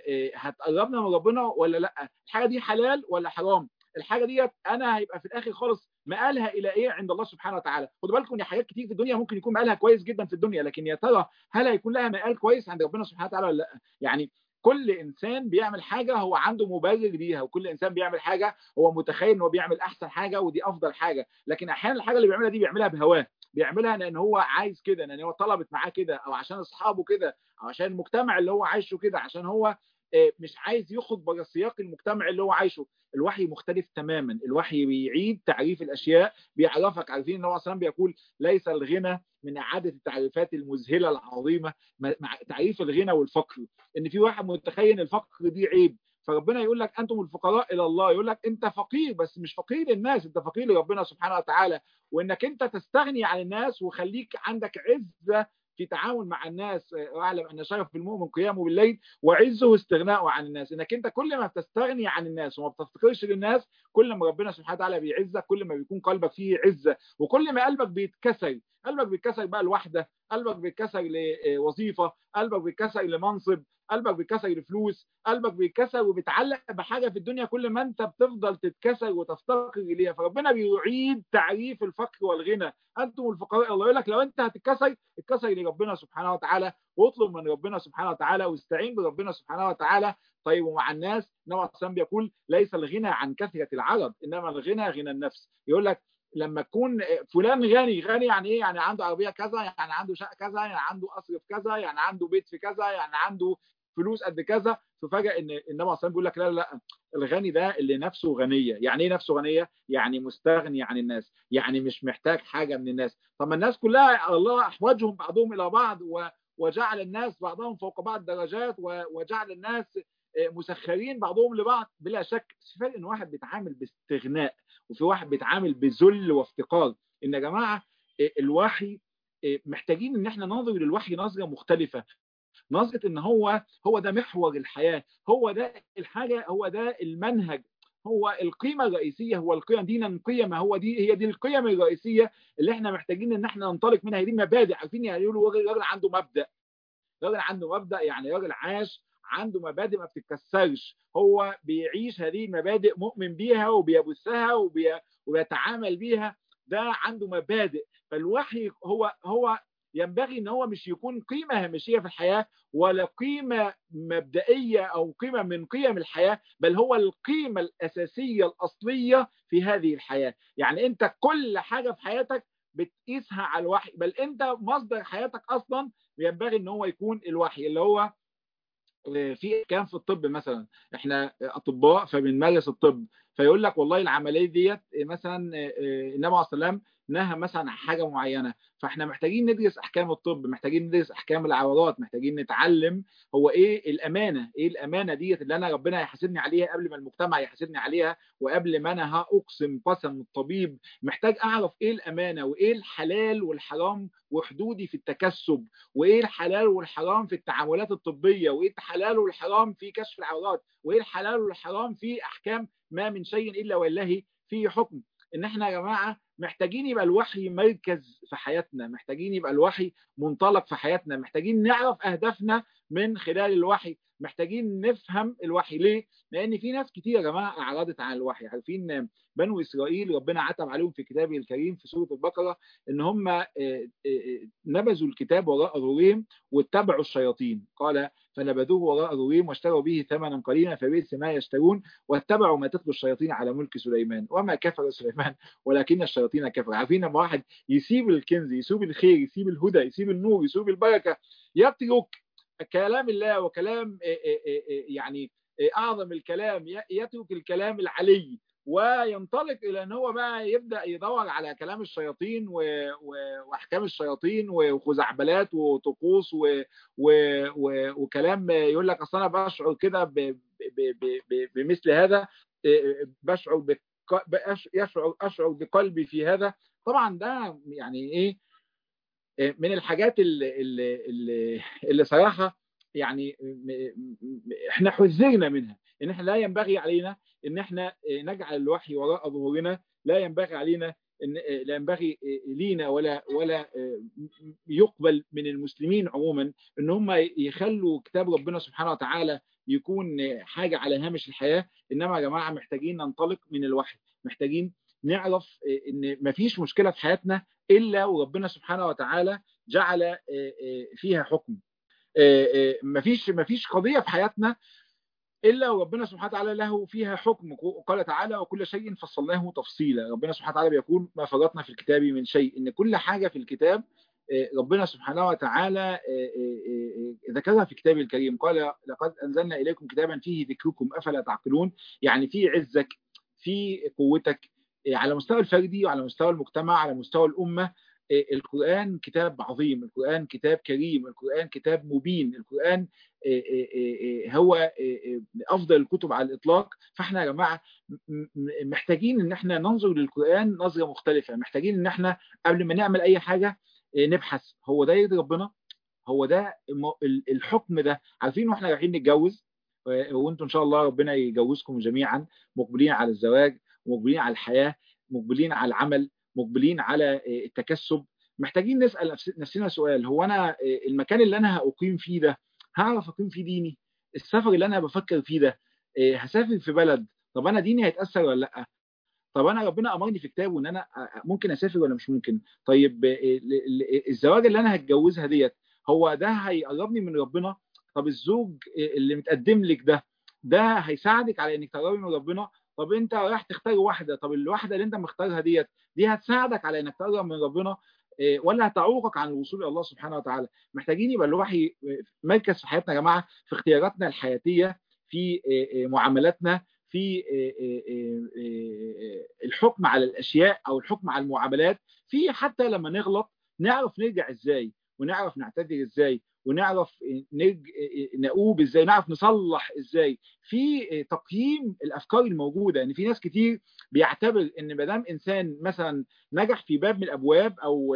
هتقربنا من ربنا ولا لا الحاجه دي حلال ولا حرام الحاجه ديت انا هيبقى في الاخر خالص مقالها الى ايه عند الله سبحانه وتعالى خدوا بالكم ان حاجات كتير في الدنيا ممكن يكون مقالها كويس جدا في الدنيا لكن يا ترى هل هيكون لها مقال كويس عند ربنا سبحانه وتعالى ولا لا يعني كل انسان بيعمل حاجه هو عنده مبرر ليها وكل انسان بيعمل حاجه هو متخيل ان هو بيعمل احسن حاجه ودي افضل حاجه لكن احيانا الحاجه اللي بيعملها دي بيعملها بهواه بيعملها لان هو عايز كده لان هو طلبت معاه كده او عشان اصحابه كده او عشان المجتمع اللي هو عايشه كده عشان هو مش عايز يخرج بره سياق المجتمع اللي هو عايشه الوحي مختلف تماما الوحي بيعيد تعريف الاشياء بيعرفك عارفين ان هو اصلا بيقول ليس الغنى من اعاده التعريفات المذهله العظيمه مع تعريف الغنى والفقر ان في واحد متخيل الفقر دي عيب فربنا يقول لك انتم الفقراء الى الله يقول لك انت فقير بس مش فقير للناس انت فقير لربنا سبحانه وتعالى وانك انت تستغني عن الناس وخليك عندك عزه في تعامل مع الناس واعلم ان شرف المؤمن قيامه بالليل وعزه استغناؤه عن الناس انك انت كل ما بتستغني عن الناس وما بتفتقرش للناس كل ما ربنا سبحانه وتعالى بيعزك كل ما بيكون قلبك فيه عزه وكل ما قلبك بيتكسر قلبك بيتكسر بقى لوحده قلبك بيتكسر لوظيفه قلبك بيتكسر لمنصب قلبك بيتكسر لفلوس قلبك بيتكسر وبيتعلق بحاجه في الدنيا كل ما انت بتفضل تتكسر وتفتقر اليها فربنا بيعيد تعريف الفقر والغنى انتم الفقراء الله يقول لك لو انت هتتكسر اتكسر لربنا سبحانه وتعالى واطلب من ربنا سبحانه وتعالى واستعين بربنا سبحانه وتعالى طيب ومع الناس نوع السلام بيقول ليس الغنى عن كثره العرض انما الغنى غنى النفس يقول لك لما تكون فلان غني غني يعني ايه يعني عنده عربيه كذا يعني عنده شقه كذا يعني عنده قصر في كذا يعني عنده بيت في كذا يعني عنده فلوس قد كذا ففجاه ان النبي عليه بيقول لك لا لا الغني ده اللي نفسه غنيه يعني ايه نفسه غنيه يعني مستغني عن الناس يعني مش محتاج حاجه من الناس طب ما الناس كلها الله احوجهم بعضهم الى بعض وجعل الناس بعضهم فوق بعض درجات وجعل الناس مسخرين بعضهم لبعض بلا شك في فرق ان واحد بيتعامل باستغناء وفي واحد بيتعامل بذل وافتقار ان يا جماعه الوحي محتاجين ان احنا ننظر للوحي نظره مختلفه نظره ان هو هو ده محور الحياه هو ده الحاجه هو ده المنهج هو القيمة الرئيسية هو القيم دينا قيمة هو دي هي دي القيم الرئيسية اللي احنا محتاجين ان احنا ننطلق منها هي دي مبادئ عارفين يعني يقولوا راجل عنده مبدأ راجل عنده مبدأ يعني راجل عاش عنده مبادئ ما بتتكسرش هو بيعيش هذه المبادئ مؤمن بيها وبيبثها وبي... وبيتعامل بيها ده عنده مبادئ فالوحي هو هو ينبغي ان هو مش يكون قيمه هامشيه في الحياه ولا قيمه مبدئيه او قيمه من قيم الحياه بل هو القيمه الاساسيه الاصليه في هذه الحياه يعني انت كل حاجه في حياتك بتقيسها على الوحي بل انت مصدر حياتك اصلا ينبغي ان هو يكون الوحي اللي هو في كان في الطب مثلا احنا اطباء فبنمارس الطب فيقول لك والله العمليه ديت مثلا النبي عليه السلام نهى مثلا عن حاجه معينه فاحنا محتاجين ندرس احكام الطب محتاجين ندرس احكام العورات محتاجين نتعلم هو ايه الامانه ايه الامانه ديت اللي انا ربنا يحاسبني عليها قبل ما المجتمع يحاسبني عليها وقبل ما انا هاقسم قسم الطبيب محتاج اعرف ايه الامانه وايه الحلال والحرام وحدودي في التكسب وايه الحلال والحرام في التعاملات الطبيه وايه الحلال والحرام في كشف العورات وايه الحلال والحرام في احكام ما من شيء الا والله فيه حكم ان احنا يا جماعه محتاجين يبقى الوحي مركز في حياتنا محتاجين يبقى الوحي منطلق في حياتنا محتاجين نعرف اهدافنا من خلال الوحي محتاجين نفهم الوحي ليه لان في ناس كتير يا جماعه اعرضت عن الوحي عارفين بنو اسرائيل ربنا عتب عليهم في كتابه الكريم في سوره البقره ان هم نبذوا الكتاب وراء ظهورهم واتبعوا الشياطين قال فنبذوه وراء ظهورهم واشتروا به ثمنا قليلا فبئس ما يشترون واتبعوا ما تتلو الشياطين على ملك سليمان وما كفر سليمان ولكن الشياطين كفروا عارفين لما واحد يسيب الكنز يسيب الخير يسيب الهدى يسيب النور يسيب البركه يترك كلام الله وكلام يعني اعظم الكلام يترك الكلام العلي وينطلق الى ان هو بقى يبدا يدور على كلام الشياطين و... و... واحكام الشياطين وخزعبلات وطقوس و... و... و... وكلام يقول لك اصل انا بشعر كده ب... ب... ب... ب... بمثل هذا بشعر ب... يشعر اشعر بقلبي في هذا طبعا ده يعني ايه من الحاجات اللي اللي اللي, اللي صراحه يعني احنا حذرنا منها ان احنا لا ينبغي علينا ان احنا نجعل الوحي وراء ظهورنا لا ينبغي علينا ان لا ينبغي لينا ولا ولا يقبل من المسلمين عموما ان هم يخلوا كتاب ربنا سبحانه وتعالى يكون حاجه على هامش الحياه انما يا جماعه محتاجين ننطلق من الوحي محتاجين نعرف ان مفيش مشكله في حياتنا الا وربنا سبحانه وتعالى جعل فيها حكم مفيش مفيش قضيه في حياتنا الا وربنا سبحانه وتعالى له فيها حكم قال تعالى وكل شيء فصلناه تفصيلا ربنا سبحانه وتعالى بيقول ما فرطنا في الكتاب من شيء ان كل حاجه في الكتاب ربنا سبحانه وتعالى ذكرها في كتابه الكريم قال لقد انزلنا اليكم كتابا فيه ذكركم افلا تعقلون يعني في عزك في قوتك على مستوى الفردي وعلى مستوى المجتمع على مستوى الامه القرآن كتاب عظيم القرآن كتاب كريم القرآن كتاب مبين القرآن هو أفضل الكتب على الإطلاق فإحنا يا جماعة محتاجين إن إحنا ننظر للقرآن نظرة مختلفة محتاجين إن إحنا قبل ما نعمل أي حاجة نبحث هو ده يرضي ربنا هو ده الحكم ده عارفين واحنا رايحين نتجوز وانتم ان شاء الله ربنا يجوزكم جميعا مقبلين على الزواج مقبلين على الحياه مقبلين على العمل مقبلين على التكسب محتاجين نسال نفسنا سؤال هو انا المكان اللي انا هاقيم فيه ده هعرف اقيم فيه ديني السفر اللي انا بفكر فيه ده هسافر في بلد طب انا ديني هيتاثر ولا لا طب انا ربنا امرني في كتابه ان انا ممكن اسافر ولا مش ممكن طيب الزواج اللي انا هتجوزها ديت هو ده هيقربني من ربنا طب الزوج اللي متقدم لك ده ده هيساعدك على انك تقربي من ربنا طب انت رايح تختار واحده طب الواحده اللي انت مختارها ديت دي هتساعدك على انك تقرب من ربنا ولا هتعوقك عن الوصول الى الله سبحانه وتعالى محتاجين يبقى الوحي مركز في حياتنا يا جماعه في اختياراتنا الحياتيه في معاملاتنا في الحكم على الاشياء او الحكم على المعاملات في حتى لما نغلط نعرف نرجع ازاي ونعرف نعتذر ازاي ونعرف نرج... نقوب ازاي نعرف نصلح ازاي في تقييم الافكار الموجوده ان يعني في ناس كتير بيعتبر ان ما دام انسان مثلا نجح في باب من الابواب او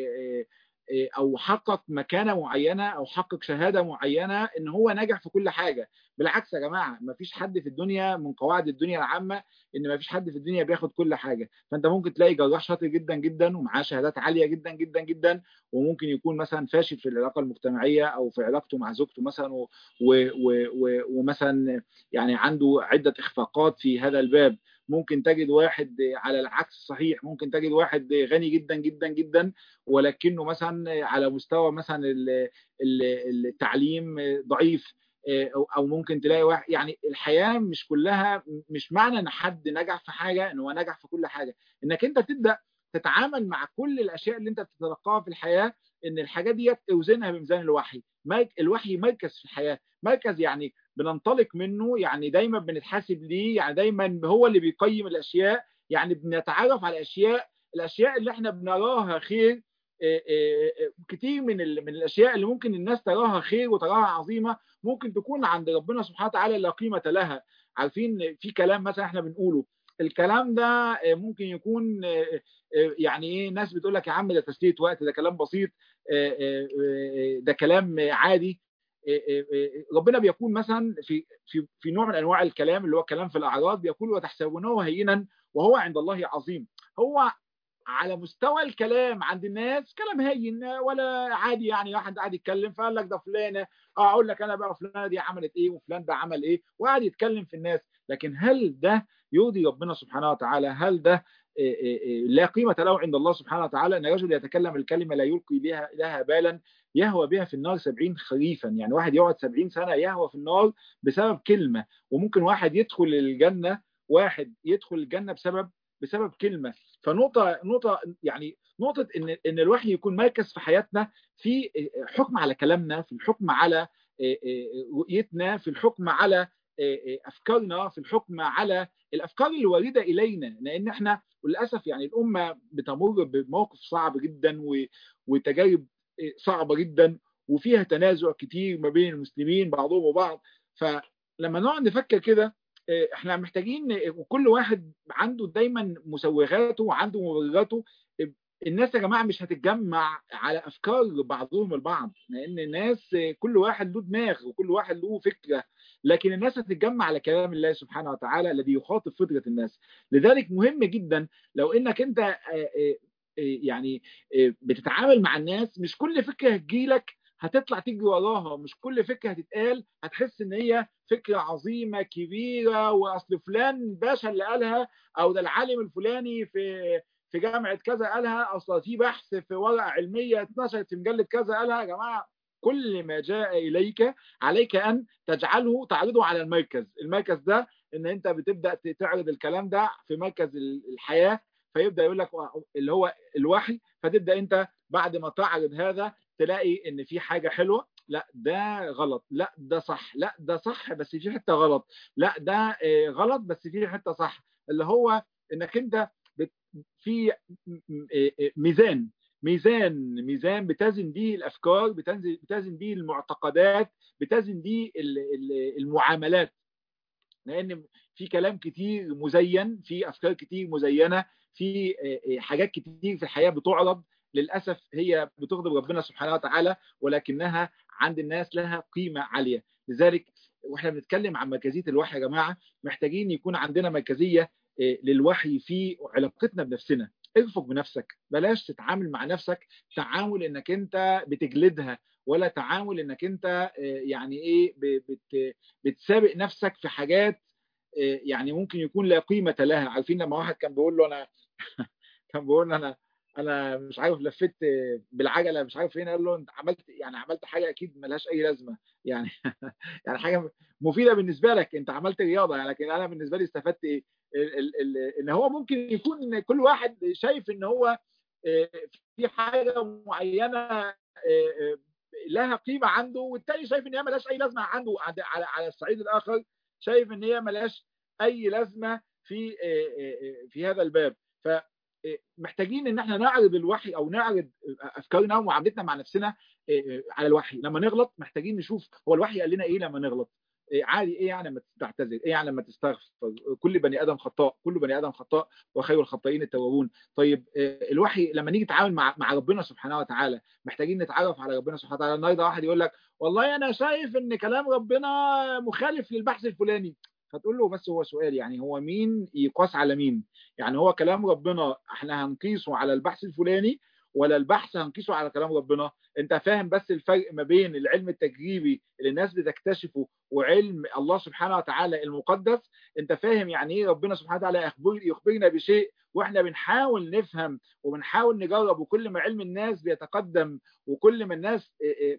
او حقق مكانه معينه او حقق شهاده معينه ان هو نجح في كل حاجه بالعكس يا جماعه ما فيش حد في الدنيا من قواعد الدنيا العامه ان ما فيش حد في الدنيا بياخد كل حاجه فانت ممكن تلاقي جراح شاطر جدا جدا ومعاه شهادات عاليه جدا جدا جدا وممكن يكون مثلا فاشل في العلاقه المجتمعيه او في علاقته مع زوجته مثلا و و و ومثلا يعني عنده عده اخفاقات في هذا الباب ممكن تجد واحد على العكس صحيح ممكن تجد واحد غني جدا جدا جدا ولكنه مثلا على مستوى مثلا التعليم ضعيف او ممكن تلاقي واحد يعني الحياه مش كلها مش معنى ان حد نجح في حاجه ان هو نجح في كل حاجه انك انت تبدا تتعامل مع كل الاشياء اللي انت بتتلقاها في الحياه ان الحاجات ديت اوزنها بميزان الوحي الوحي مركز في الحياه مركز يعني بننطلق منه يعني دايما بنتحاسب ليه يعني دايما هو اللي بيقيم الاشياء يعني بنتعرف على الاشياء الاشياء اللي احنا بنراها خير كتير من من الاشياء اللي ممكن الناس تراها خير وتراها عظيمه ممكن تكون عند ربنا سبحانه وتعالى لا قيمه لها عارفين في كلام مثلا احنا بنقوله الكلام ده ممكن يكون يعني ايه ناس بتقول لك يا عم ده تسليه وقت ده كلام بسيط ده كلام عادي ربنا بيكون مثلا في في في نوع من انواع الكلام اللي هو الكلام في الاعراض بيقول وتحسبونه هينا وهو عند الله عظيم هو على مستوى الكلام عند الناس كلام هين ولا عادي يعني واحد قاعد يتكلم فقال لك ده فلانه اه اقول لك انا بقى فلانه دي عملت ايه وفلان ده عمل ايه وقاعد يتكلم في الناس لكن هل ده يرضي ربنا سبحانه وتعالى هل ده لا قيمة له عند الله سبحانه وتعالى أن رجل يتكلم الكلمة لا يلقي لها, لها بالا يهوى بها في النار سبعين خريفا يعني واحد يقعد سبعين سنة يهوى في النار بسبب كلمة وممكن واحد يدخل الجنة واحد يدخل الجنة بسبب بسبب كلمة فنقطة نقطة يعني نقطة إن إن الوحي يكون مركز في حياتنا في حكم على كلامنا في الحكم على رؤيتنا في الحكم على افكارنا في الحكم على الافكار اللي وارده الينا لان احنا وللاسف يعني الامه بتمر بموقف صعب جدا وتجارب صعبه جدا وفيها تنازع كتير ما بين المسلمين بعضهم وبعض فلما نقعد نفكر كده احنا محتاجين وكل واحد عنده دايما مسوغاته وعنده مبرراته الناس يا جماعه مش هتتجمع على افكار بعضهم البعض لان الناس كل واحد له دماغ وكل واحد له فكره لكن الناس هتتجمع على كلام الله سبحانه وتعالى الذي يخاطب فطره الناس لذلك مهم جدا لو انك انت يعني بتتعامل مع الناس مش كل فكره هتجيلك هتطلع تجري وراها مش كل فكره هتتقال هتحس ان هي فكره عظيمه كبيره واصل فلان باشا اللي قالها او ده العالم الفلاني في في جامعه كذا قالها اصل في بحث في ورقه علميه اتنشرت في مجله كذا قالها يا جماعه كل ما جاء اليك عليك ان تجعله تعرضه على المركز المركز ده ان انت بتبدا تعرض الكلام ده في مركز الحياه فيبدا يقول لك اللي هو الوحي فتبدا انت بعد ما تعرض هذا تلاقي ان في حاجه حلوه لا ده غلط لا ده صح لا ده صح بس في حته غلط لا ده غلط بس في حته صح اللي هو انك انت في ميزان ميزان ميزان بتزن بيه الافكار بتزن بتزن بيه المعتقدات بتزن بيه المعاملات لان في كلام كتير مزين في افكار كتير مزينه في حاجات كتير في الحياه بتعرض للاسف هي بتغضب ربنا سبحانه وتعالى ولكنها عند الناس لها قيمه عاليه لذلك واحنا بنتكلم عن مركزيه الوحي يا جماعه محتاجين يكون عندنا مركزيه للوحي في علاقتنا بنفسنا ارفق بنفسك بلاش تتعامل مع نفسك تعامل انك انت بتجلدها ولا تعامل انك انت يعني ايه بت بتسابق نفسك في حاجات يعني ممكن يكون لا قيمه لها عارفين لما واحد كان بيقول له انا كان بيقول له انا انا مش عارف لفيت بالعجله مش عارف فين قال له انت عملت يعني عملت حاجه اكيد ملهاش اي لازمه يعني يعني حاجه مفيده بالنسبه لك انت عملت رياضه يعني لكن انا بالنسبه لي استفدت ايه ال ال ان هو ممكن يكون كل واحد شايف ان هو في حاجه معينه لها قيمه عنده والتاني شايف ان هي ملهاش اي لازمه عنده على على الصعيد الاخر شايف ان هي ملهاش اي لازمه في في هذا الباب ف محتاجين ان احنا نعرض الوحي او نعرض افكارنا ومعاملتنا مع نفسنا على الوحي لما نغلط محتاجين نشوف هو الوحي قال لنا ايه لما نغلط عادي ايه يعني لما تعتذر ايه يعني لما تستغفر كل بني ادم خطاء كل بني ادم خطاء وخير الخطائين التوابون طيب الوحي لما نيجي نتعامل مع مع ربنا سبحانه وتعالى محتاجين نتعرف على ربنا سبحانه وتعالى النهارده واحد يقول لك والله انا شايف ان كلام ربنا مخالف للبحث الفلاني فتقول له بس هو سؤال يعني هو مين يقاس على مين يعني هو كلام ربنا احنا هنقيسه على البحث الفلاني ولا البحث هنقيسه على كلام ربنا انت فاهم بس الفرق ما بين العلم التجريبي اللي الناس بتكتشفه وعلم الله سبحانه وتعالى المقدس انت فاهم يعني ايه ربنا سبحانه وتعالى يخبر يخبرنا بشيء واحنا بنحاول نفهم وبنحاول نجرب وكل ما علم الناس بيتقدم وكل ما الناس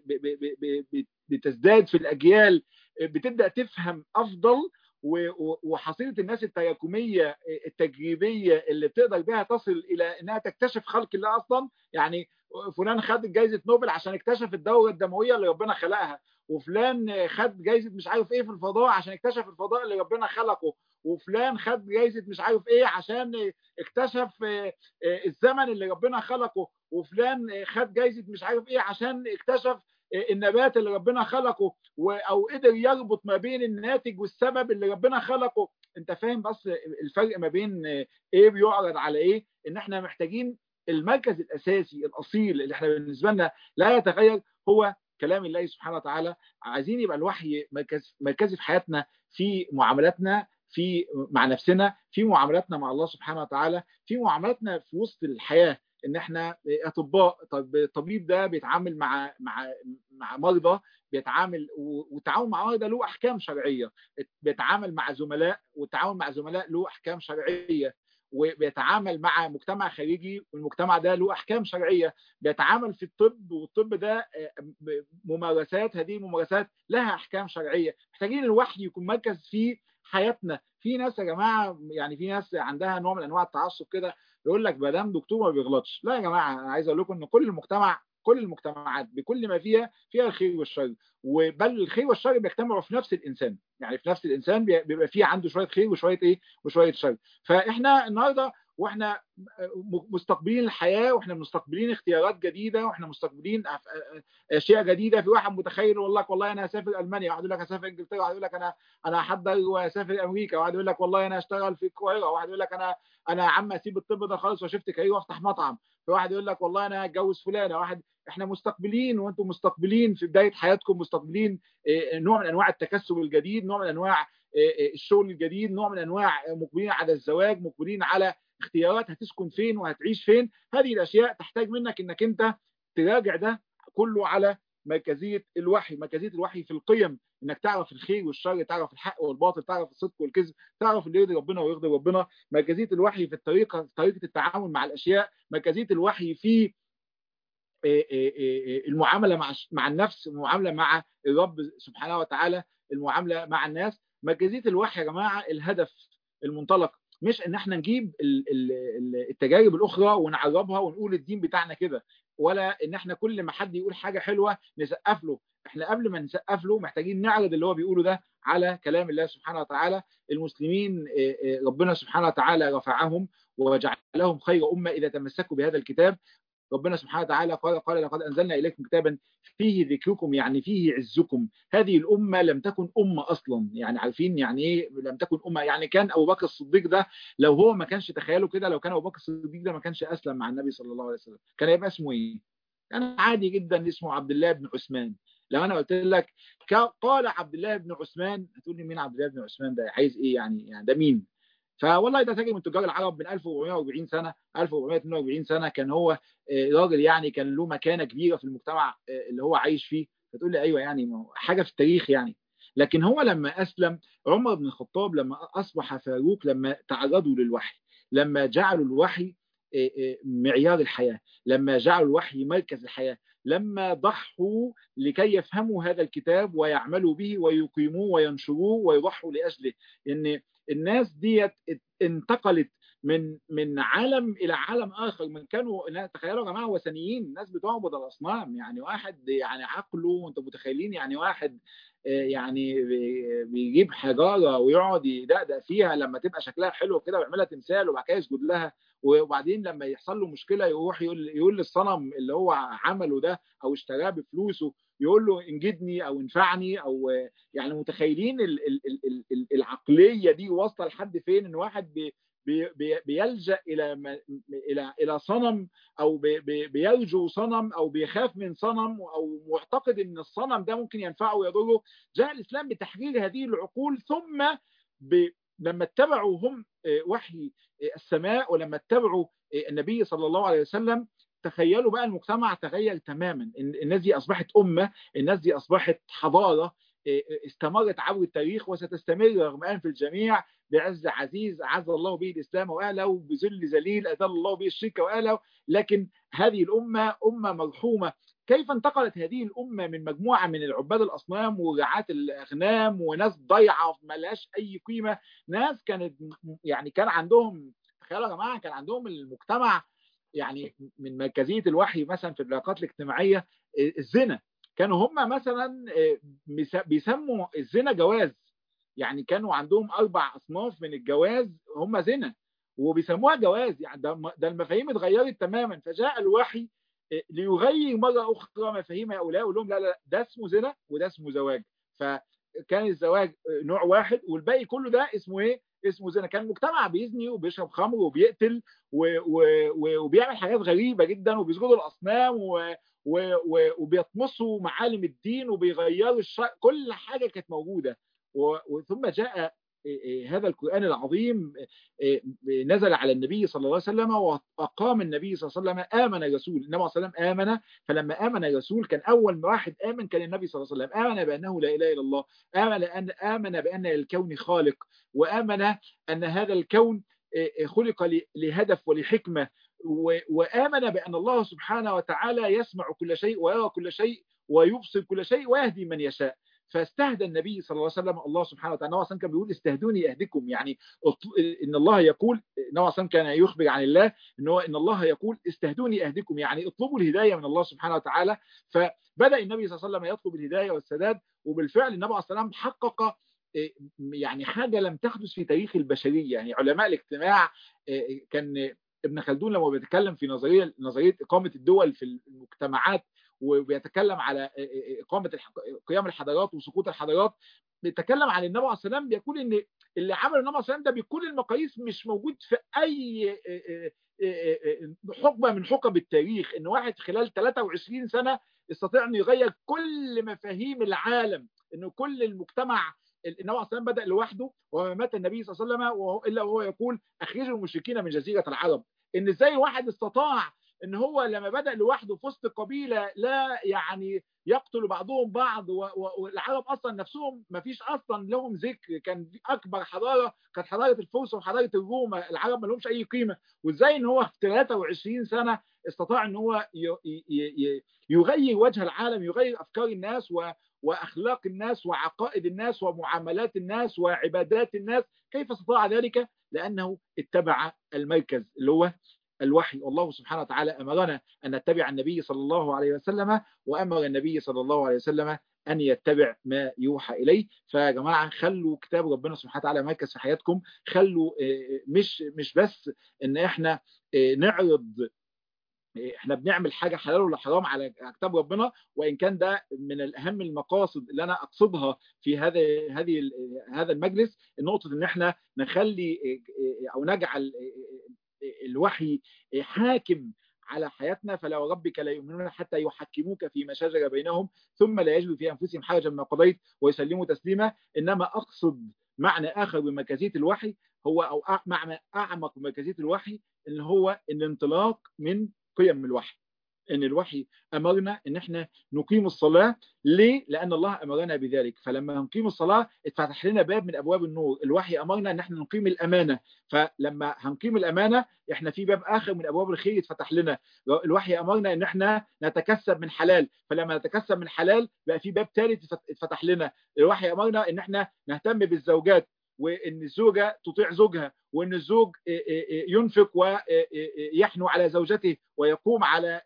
بتزداد في الاجيال بتبدا تفهم افضل وحصيله الناس التراكميه التجريبيه اللي بتقدر بها تصل الى انها تكتشف خلق الله اصلا يعني فلان خد جائزه نوبل عشان اكتشف الدوره الدمويه اللي ربنا خلقها وفلان خد جائزه مش عارف ايه في الفضاء عشان اكتشف الفضاء اللي ربنا خلقه وفلان خد جائزه مش عارف ايه عشان اكتشف الزمن اللي ربنا خلقه وفلان خد جائزه مش عارف ايه عشان اكتشف النبات اللي ربنا خلقه او قدر يربط ما بين الناتج والسبب اللي ربنا خلقه انت فاهم بس الفرق ما بين ايه بيعرض على ايه ان احنا محتاجين المركز الاساسي الاصيل اللي احنا بالنسبه لنا لا يتغير هو كلام الله سبحانه وتعالى عايزين يبقى الوحي مركز مركزي في حياتنا في معاملاتنا في مع نفسنا في معاملاتنا مع الله سبحانه وتعالى في معاملاتنا في وسط الحياه ان احنا اطباء طب الطبيب ده بيتعامل مع مع مع مرضى بيتعامل والتعامل مع مرضى له احكام شرعيه بيتعامل مع زملاء والتعامل مع زملاء له احكام شرعيه وبيتعامل مع مجتمع خارجي والمجتمع ده له احكام شرعيه بيتعامل في الطب والطب ده ممارسات هذه الممارسات لها احكام شرعيه محتاجين الوحي يكون مركز في حياتنا في ناس يا جماعه يعني في ناس عندها نوع من انواع التعصب كده يقول لك ما دام دكتور ما بيغلطش لا يا جماعه انا عايز اقول لكم ان كل المجتمع كل المجتمعات بكل ما فيها فيها الخير والشر وبل الخير والشر بيجتمعوا في نفس الانسان يعني في نفس الانسان بيبقى فيه عنده شويه خير وشويه ايه وشويه شر فاحنا النهارده واحنا مستقبلين الحياه واحنا مستقبلين اختيارات جديده واحنا مستقبلين اشياء جديده في واحد متخيل والله والله انا هسافر المانيا واحد يقول لك هسافر انجلترا واحد يقول لك انا انا هحضر واسافر امريكا واحد يقول لك والله انا هشتغل في القاهره واحد يقول لك انا انا يا عم اسيب الطب ده خالص وشفت كارير وافتح مطعم فواحد يقول لك والله انا هتجوز فلانه واحد احنا مستقبلين وانتم مستقبلين في بدايه حياتكم مستقبلين نوع من انواع التكسب الجديد نوع من انواع الشغل الجديد نوع من انواع مقبلين على الزواج مقبلين على اختيارات هتسكن فين وهتعيش فين هذه الاشياء تحتاج منك انك انت تراجع ده كله على مركزيه الوحي مركزيه الوحي في القيم انك تعرف الخير والشر تعرف الحق والباطل تعرف الصدق والكذب تعرف اللي يرضي ربنا ويغضب ربنا مركزيه الوحي في الطريقه في طريقه التعامل مع الاشياء مركزيه الوحي في المعامله مع مع النفس المعامله مع الرب سبحانه وتعالى المعامله مع الناس مركزيه الوحي يا جماعه الهدف المنطلق مش ان احنا نجيب التجارب الاخرى ونعربها ونقول الدين بتاعنا كده ولا ان احنا كل ما حد يقول حاجه حلوه نسقف له احنا قبل ما نسقف له محتاجين نعرض اللي هو بيقوله ده على كلام الله سبحانه وتعالى المسلمين ربنا سبحانه وتعالى رفعهم وجعلهم خير امه اذا تمسكوا بهذا الكتاب ربنا سبحانه وتعالى قال قال لقد انزلنا اليكم كتابا فيه ذكركم يعني فيه عزكم هذه الامه لم تكن امه اصلا يعني عارفين يعني ايه لم تكن امه يعني كان ابو بكر الصديق ده لو هو ما كانش تخيلوا كده لو كان ابو بكر الصديق ده ما كانش اسلم مع النبي صلى الله عليه وسلم كان هيبقى اسمه ايه كان يعني عادي جدا اسمه عبد الله بن عثمان لو انا قلت لك قال عبد الله بن عثمان هتقول لي مين عبد الله بن عثمان ده عايز ايه يعني يعني ده مين فوالله ده تاجر من تجار العرب من 1440 سنه 1442 سنه كان هو راجل يعني كان له مكانه كبيره في المجتمع اللي هو عايش فيه فتقول لي ايوه يعني حاجه في التاريخ يعني لكن هو لما اسلم عمر بن الخطاب لما اصبح فاروق لما تعرضوا للوحي لما جعلوا الوحي معيار الحياه لما جعلوا الوحي مركز الحياه لما ضحوا لكي يفهموا هذا الكتاب ويعملوا به ويقيموه وينشروه ويضحوا لاجله ان الناس ديت انتقلت من من عالم الى عالم اخر من كانوا تخيلوا يا جماعه وثنيين الناس بتعبد الاصنام يعني واحد يعني عقله انتوا متخيلين يعني واحد يعني بيجيب حجاره ويقعد يدقدق فيها لما تبقى شكلها حلو كده ويعملها تمثال وبعد كده يسجد لها وبعدين لما يحصل له مشكله يروح يقول يقول للصنم اللي هو عمله ده او اشتراه بفلوسه يقول له انجدني او انفعني او يعني متخيلين العقليه دي واصله لحد فين ان واحد بي بي بيلجا الى الى الى صنم او بي بيرجو صنم او بيخاف من صنم او معتقد ان الصنم ده ممكن ينفعه ويضره جاء الاسلام بتحرير هذه العقول ثم ب لما اتبعوا هم وحي السماء ولما اتبعوا النبي صلى الله عليه وسلم تخيلوا بقى المجتمع تغير تماما الناس دي اصبحت امه الناس دي اصبحت حضاره استمرت عبر التاريخ وستستمر رغم انف الجميع بعز عزيز عز الله به الاسلام واهله وبذل ذليل اذل الله به الشرك واهله لكن هذه الامه امه مرحومه كيف انتقلت هذه الامه من مجموعه من العباد الاصنام ورعاة الاغنام وناس ضيعه ما لهاش اي قيمه ناس كانت يعني كان عندهم تخيلوا يا جماعه كان عندهم المجتمع يعني من مركزيه الوحي مثلا في العلاقات الاجتماعيه الزنا كانوا هم مثلا بيسموا الزنا جواز يعني كانوا عندهم اربع اصناف من الجواز هم زنا وبيسموها جواز يعني ده, ده المفاهيم اتغيرت تماما فجاء الوحي ليغير مره اخرى مفاهيم هؤلاء ويقول لهم لا لا ده اسمه زنا وده اسمه زواج فكان الزواج نوع واحد والباقي كله ده اسمه ايه؟ اسمه زنا كان المجتمع بيزني وبيشرب خمر وبيقتل و... و... و... وبيعمل حاجات غريبه جدا وبيسجدوا الاصنام و... و... وبيطمسوا معالم الدين وبيغيروا الشرع كل حاجه كانت موجوده وثم جاء هذا القرآن العظيم نزل على النبي صلى الله عليه وسلم وأقام النبي صلى الله عليه وسلم آمن الرسول النبي صلى الله عليه وسلم آمن فلما آمن الرسول كان أول واحد آمن كان النبي صلى الله عليه وسلم آمن بأنه لا إله إلا الله آمن أن آمن بأن الكون خالق وآمن أن هذا الكون خلق لهدف ولحكمة وآمن بأن الله سبحانه وتعالى يسمع كل شيء ويرى كل شيء ويبصر كل شيء ويهدي من يشاء فاستهدى النبي صلى الله عليه وسلم الله سبحانه وتعالى نوع كان بيقول استهدوني اهدكم يعني ان الله يقول نوع كان يخبر عن الله ان هو ان الله يقول استهدوني اهدكم يعني اطلبوا الهدايه من الله سبحانه وتعالى فبدا النبي صلى الله عليه وسلم يطلب الهدايه والسداد وبالفعل النبي عليه الصلاه والسلام حقق يعني حاجه لم تحدث في تاريخ البشريه يعني علماء الاجتماع كان ابن خلدون لما بيتكلم في نظريه نظريه اقامه الدول في المجتمعات وبيتكلم على إقامة قيام الحضارات وسقوط الحضارات بيتكلم عن النبي عليه الصلاه والسلام بيقول ان اللي عمله النبي عليه الصلاه والسلام ده بكل المقاييس مش موجود في اي حقبه من حقب التاريخ ان واحد خلال 23 سنه استطاع انه يغير كل مفاهيم العالم انه كل المجتمع النبي عليه الصلاه والسلام بدا لوحده وما مات النبي صلى الله عليه وسلم وهو الا وهو يقول اخرجوا المشركين من جزيره العرب ان ازاي واحد استطاع ان هو لما بدا لوحده في وسط قبيله لا يعني يقتل بعضهم بعض والعرب اصلا نفسهم ما فيش اصلا لهم ذكر كان اكبر حضاره كانت حضاره الفرس وحضاره الروم العرب ما لهمش اي قيمه وازاي ان هو في 23 سنه استطاع ان هو يغير وجه العالم يغير افكار الناس واخلاق الناس وعقائد الناس ومعاملات الناس وعبادات الناس كيف استطاع ذلك لانه اتبع المركز اللي هو الوحي والله سبحانه وتعالى أمرنا أن نتبع النبي صلى الله عليه وسلم وأمر النبي صلى الله عليه وسلم أن يتبع ما يوحى إليه فيا جماعة خلوا كتاب ربنا سبحانه وتعالى مركز في حياتكم خلوا مش مش بس إن إحنا نعرض احنا بنعمل حاجه حلال ولا حرام على كتاب ربنا وان كان ده من الاهم المقاصد اللي انا اقصدها في هذا هذه هذا المجلس النقطه ان احنا نخلي او نجعل الوحي حاكم على حياتنا فلا وربك لا يؤمنون حتى يحكموك فيما شجر بينهم ثم لا يجدوا في انفسهم حرجا ما قضيت ويسلموا تسليما انما اقصد معنى اخر بمركزيه الوحي هو او معنى اعمق بمركزيه الوحي اللي هو الانطلاق من قيم الوحي ان الوحي امرنا ان احنا نقيم الصلاه ليه لان الله امرنا بذلك فلما نقيم الصلاه اتفتح لنا باب من ابواب النور الوحي امرنا ان احنا نقيم الامانه فلما هنقيم الامانه احنا في باب اخر من ابواب الخير اتفتح لنا الوحي امرنا ان احنا نتكسب من حلال فلما نتكسب من حلال بقى في باب ثالث اتفتح لنا الوحي امرنا ان احنا نهتم بالزوجات وان الزوجه تطيع زوجها وان الزوج ينفق ويحنو على زوجته ويقوم على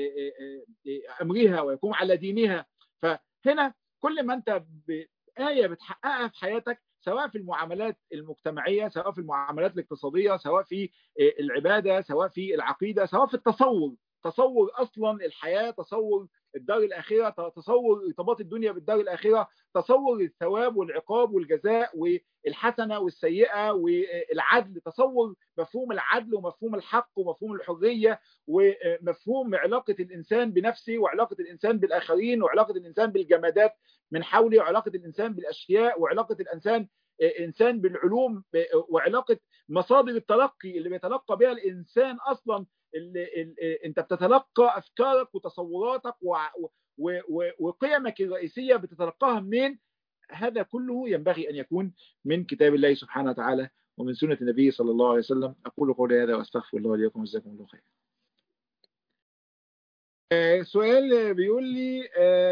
امرها ويقوم على دينها فهنا كل ما انت بآية بتحققها في حياتك سواء في المعاملات المجتمعية سواء في المعاملات الاقتصادية سواء في العبادة سواء في العقيدة سواء في التصور تصور اصلا الحياه تصور الدار الاخره تصور ارتباط الدنيا بالدار الاخره تصور الثواب والعقاب والجزاء والحسنه والسيئه والعدل تصور مفهوم العدل ومفهوم الحق ومفهوم الحريه ومفهوم علاقه الانسان بنفسه وعلاقه الانسان بالاخرين وعلاقه الانسان بالجمادات من حوله وعلاقه الانسان بالاشياء وعلاقه الانسان انسان بالعلوم وعلاقه مصادر التلقي اللي بيتلقى بها الانسان اصلا اللي اللي انت بتتلقى افكارك وتصوراتك وقيمك الرئيسيه بتتلقاها منين هذا كله ينبغي ان يكون من كتاب الله سبحانه وتعالى ومن سنه النبي صلى الله عليه وسلم اقول قولي هذا واستغفر الله لي ولكم جزاكم الله خير سؤال بيقول لي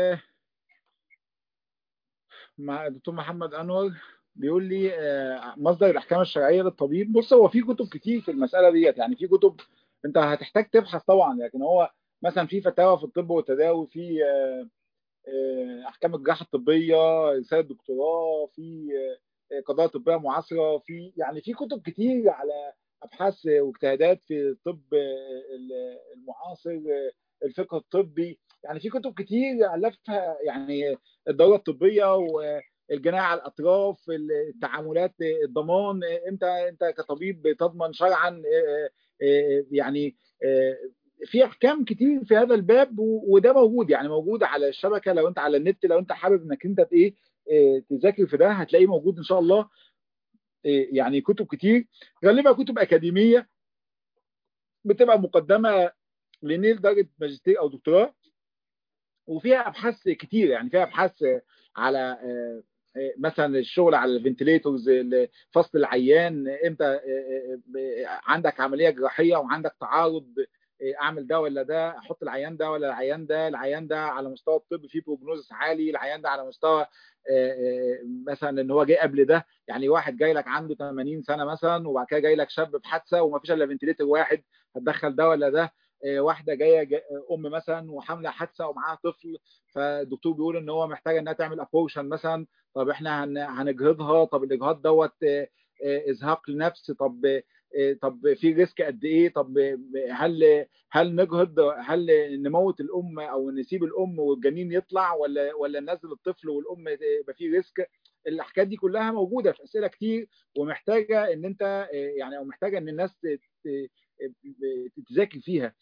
مع دكتور محمد انور بيقول لي مصدر الاحكام الشرعيه للطبيب بص هو في كتب كتير في المساله ديت يعني في كتب انت هتحتاج تبحث طبعا لكن هو مثلا في فتاوى في الطب والتداوي في احكام الجراحه الطبيه رساله دكتوراه في قضايا طبيه معاصره في يعني في كتب كتير على ابحاث واجتهادات في الطب المعاصر الفقه الطبي يعني في كتب كتير الفها يعني الدوره الطبيه والجنايه على الاطراف التعاملات الضمان امتى انت كطبيب تضمن شرعا يعني في احكام كتير في هذا الباب وده موجود يعني موجود على الشبكه لو انت على النت لو انت حابب انك انت ايه تذاكر في ده هتلاقيه موجود ان شاء الله يعني كتب كتير غالبا كتب اكاديميه بتبقى مقدمه لنيل درجه ماجستير او دكتوراه وفيها ابحاث كتير يعني فيها ابحاث على مثلا الشغل على الفنتليتورز فصل العيان امتى عندك عمليه جراحيه وعندك تعارض اعمل ده ولا ده احط العيان ده ولا العيان ده العيان ده على مستوى الطب فيه بروجنوزس عالي العيان ده على مستوى مثلا ان هو جاي قبل ده يعني واحد جاي لك عنده 80 سنه مثلا وبعد كده جاي لك شاب بحادثه وما فيش الا فنتليتور واحد هتدخل ده ولا ده واحده جايه جاي ام مثلا وحامله حادثه ومعاها طفل فالدكتور بيقول ان هو محتاجه انها تعمل ابورشن مثلا طب احنا هنجهضها طب الاجهاض دوت ازهاق لنفس طب طب في ريسك قد ايه طب هل هل نجهض هل نموت الام او نسيب الام والجنين يطلع ولا ولا ننزل الطفل والام يبقى في ريسك الحاجات دي كلها موجوده في اسئله كتير ومحتاجه ان انت يعني او محتاجه ان الناس تذاكر فيها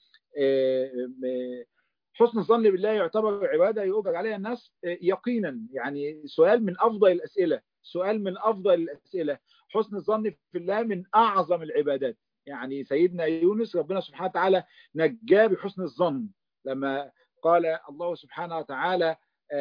حسن الظن بالله يعتبر عباده يؤجر عليها الناس يقينا يعني سؤال من افضل الاسئله سؤال من افضل الاسئله حسن الظن في الله من اعظم العبادات يعني سيدنا يونس ربنا سبحانه وتعالى نجاه بحسن الظن لما قال الله سبحانه وتعالى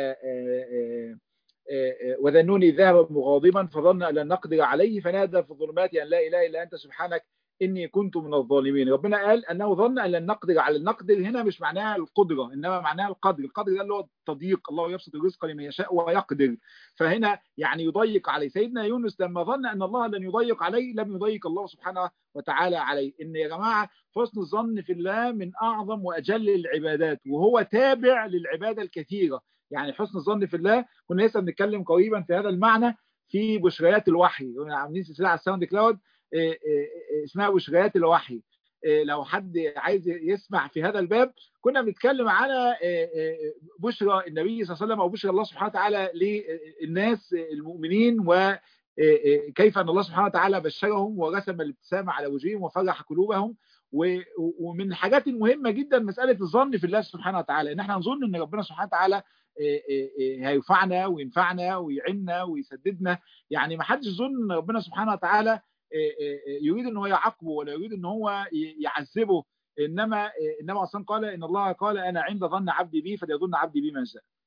وذنوني ذهب مغاضبا فظن ان لن نقدر عليه فنادى في الظلمات ان لا اله الا انت سبحانك اني كنت من الظالمين ربنا قال انه ظن ان لن نقدر على النقدر هنا مش معناها القدره انما معناها القدر القدر ده اللي هو التضييق الله يبسط الرزق لمن يشاء ويقدر فهنا يعني يضيق عليه سيدنا يونس لما ظن ان الله لن يضيق عليه لم يضيق الله سبحانه وتعالى عليه ان يا جماعه حسن الظن في الله من اعظم واجل العبادات وهو تابع للعباده الكثيره يعني حسن الظن في الله كنا لسه بنتكلم قريبا في هذا المعنى في بشريات الوحي عاملين سلسله على الساوند كلاود اسمها بشريات الوحي لو حد عايز يسمع في هذا الباب كنا بنتكلم على بشرى النبي صلى الله عليه وسلم او بشرى الله سبحانه وتعالى للناس المؤمنين وكيف ان الله سبحانه وتعالى بشرهم ورسم الابتسامه على وجوههم وفرح قلوبهم ومن الحاجات المهمه جدا مساله الظن في الله سبحانه وتعالى ان احنا نظن ان ربنا سبحانه وتعالى هينفعنا وينفعنا ويعيننا ويسددنا يعني ما حدش يظن ان ربنا سبحانه وتعالى يريد ان هو يعاقبه ولا يريد ان هو يعذبه انما انما اصلا قال ان الله قال انا عند ظن عبدي بي فليظن عبدي بي ما شاء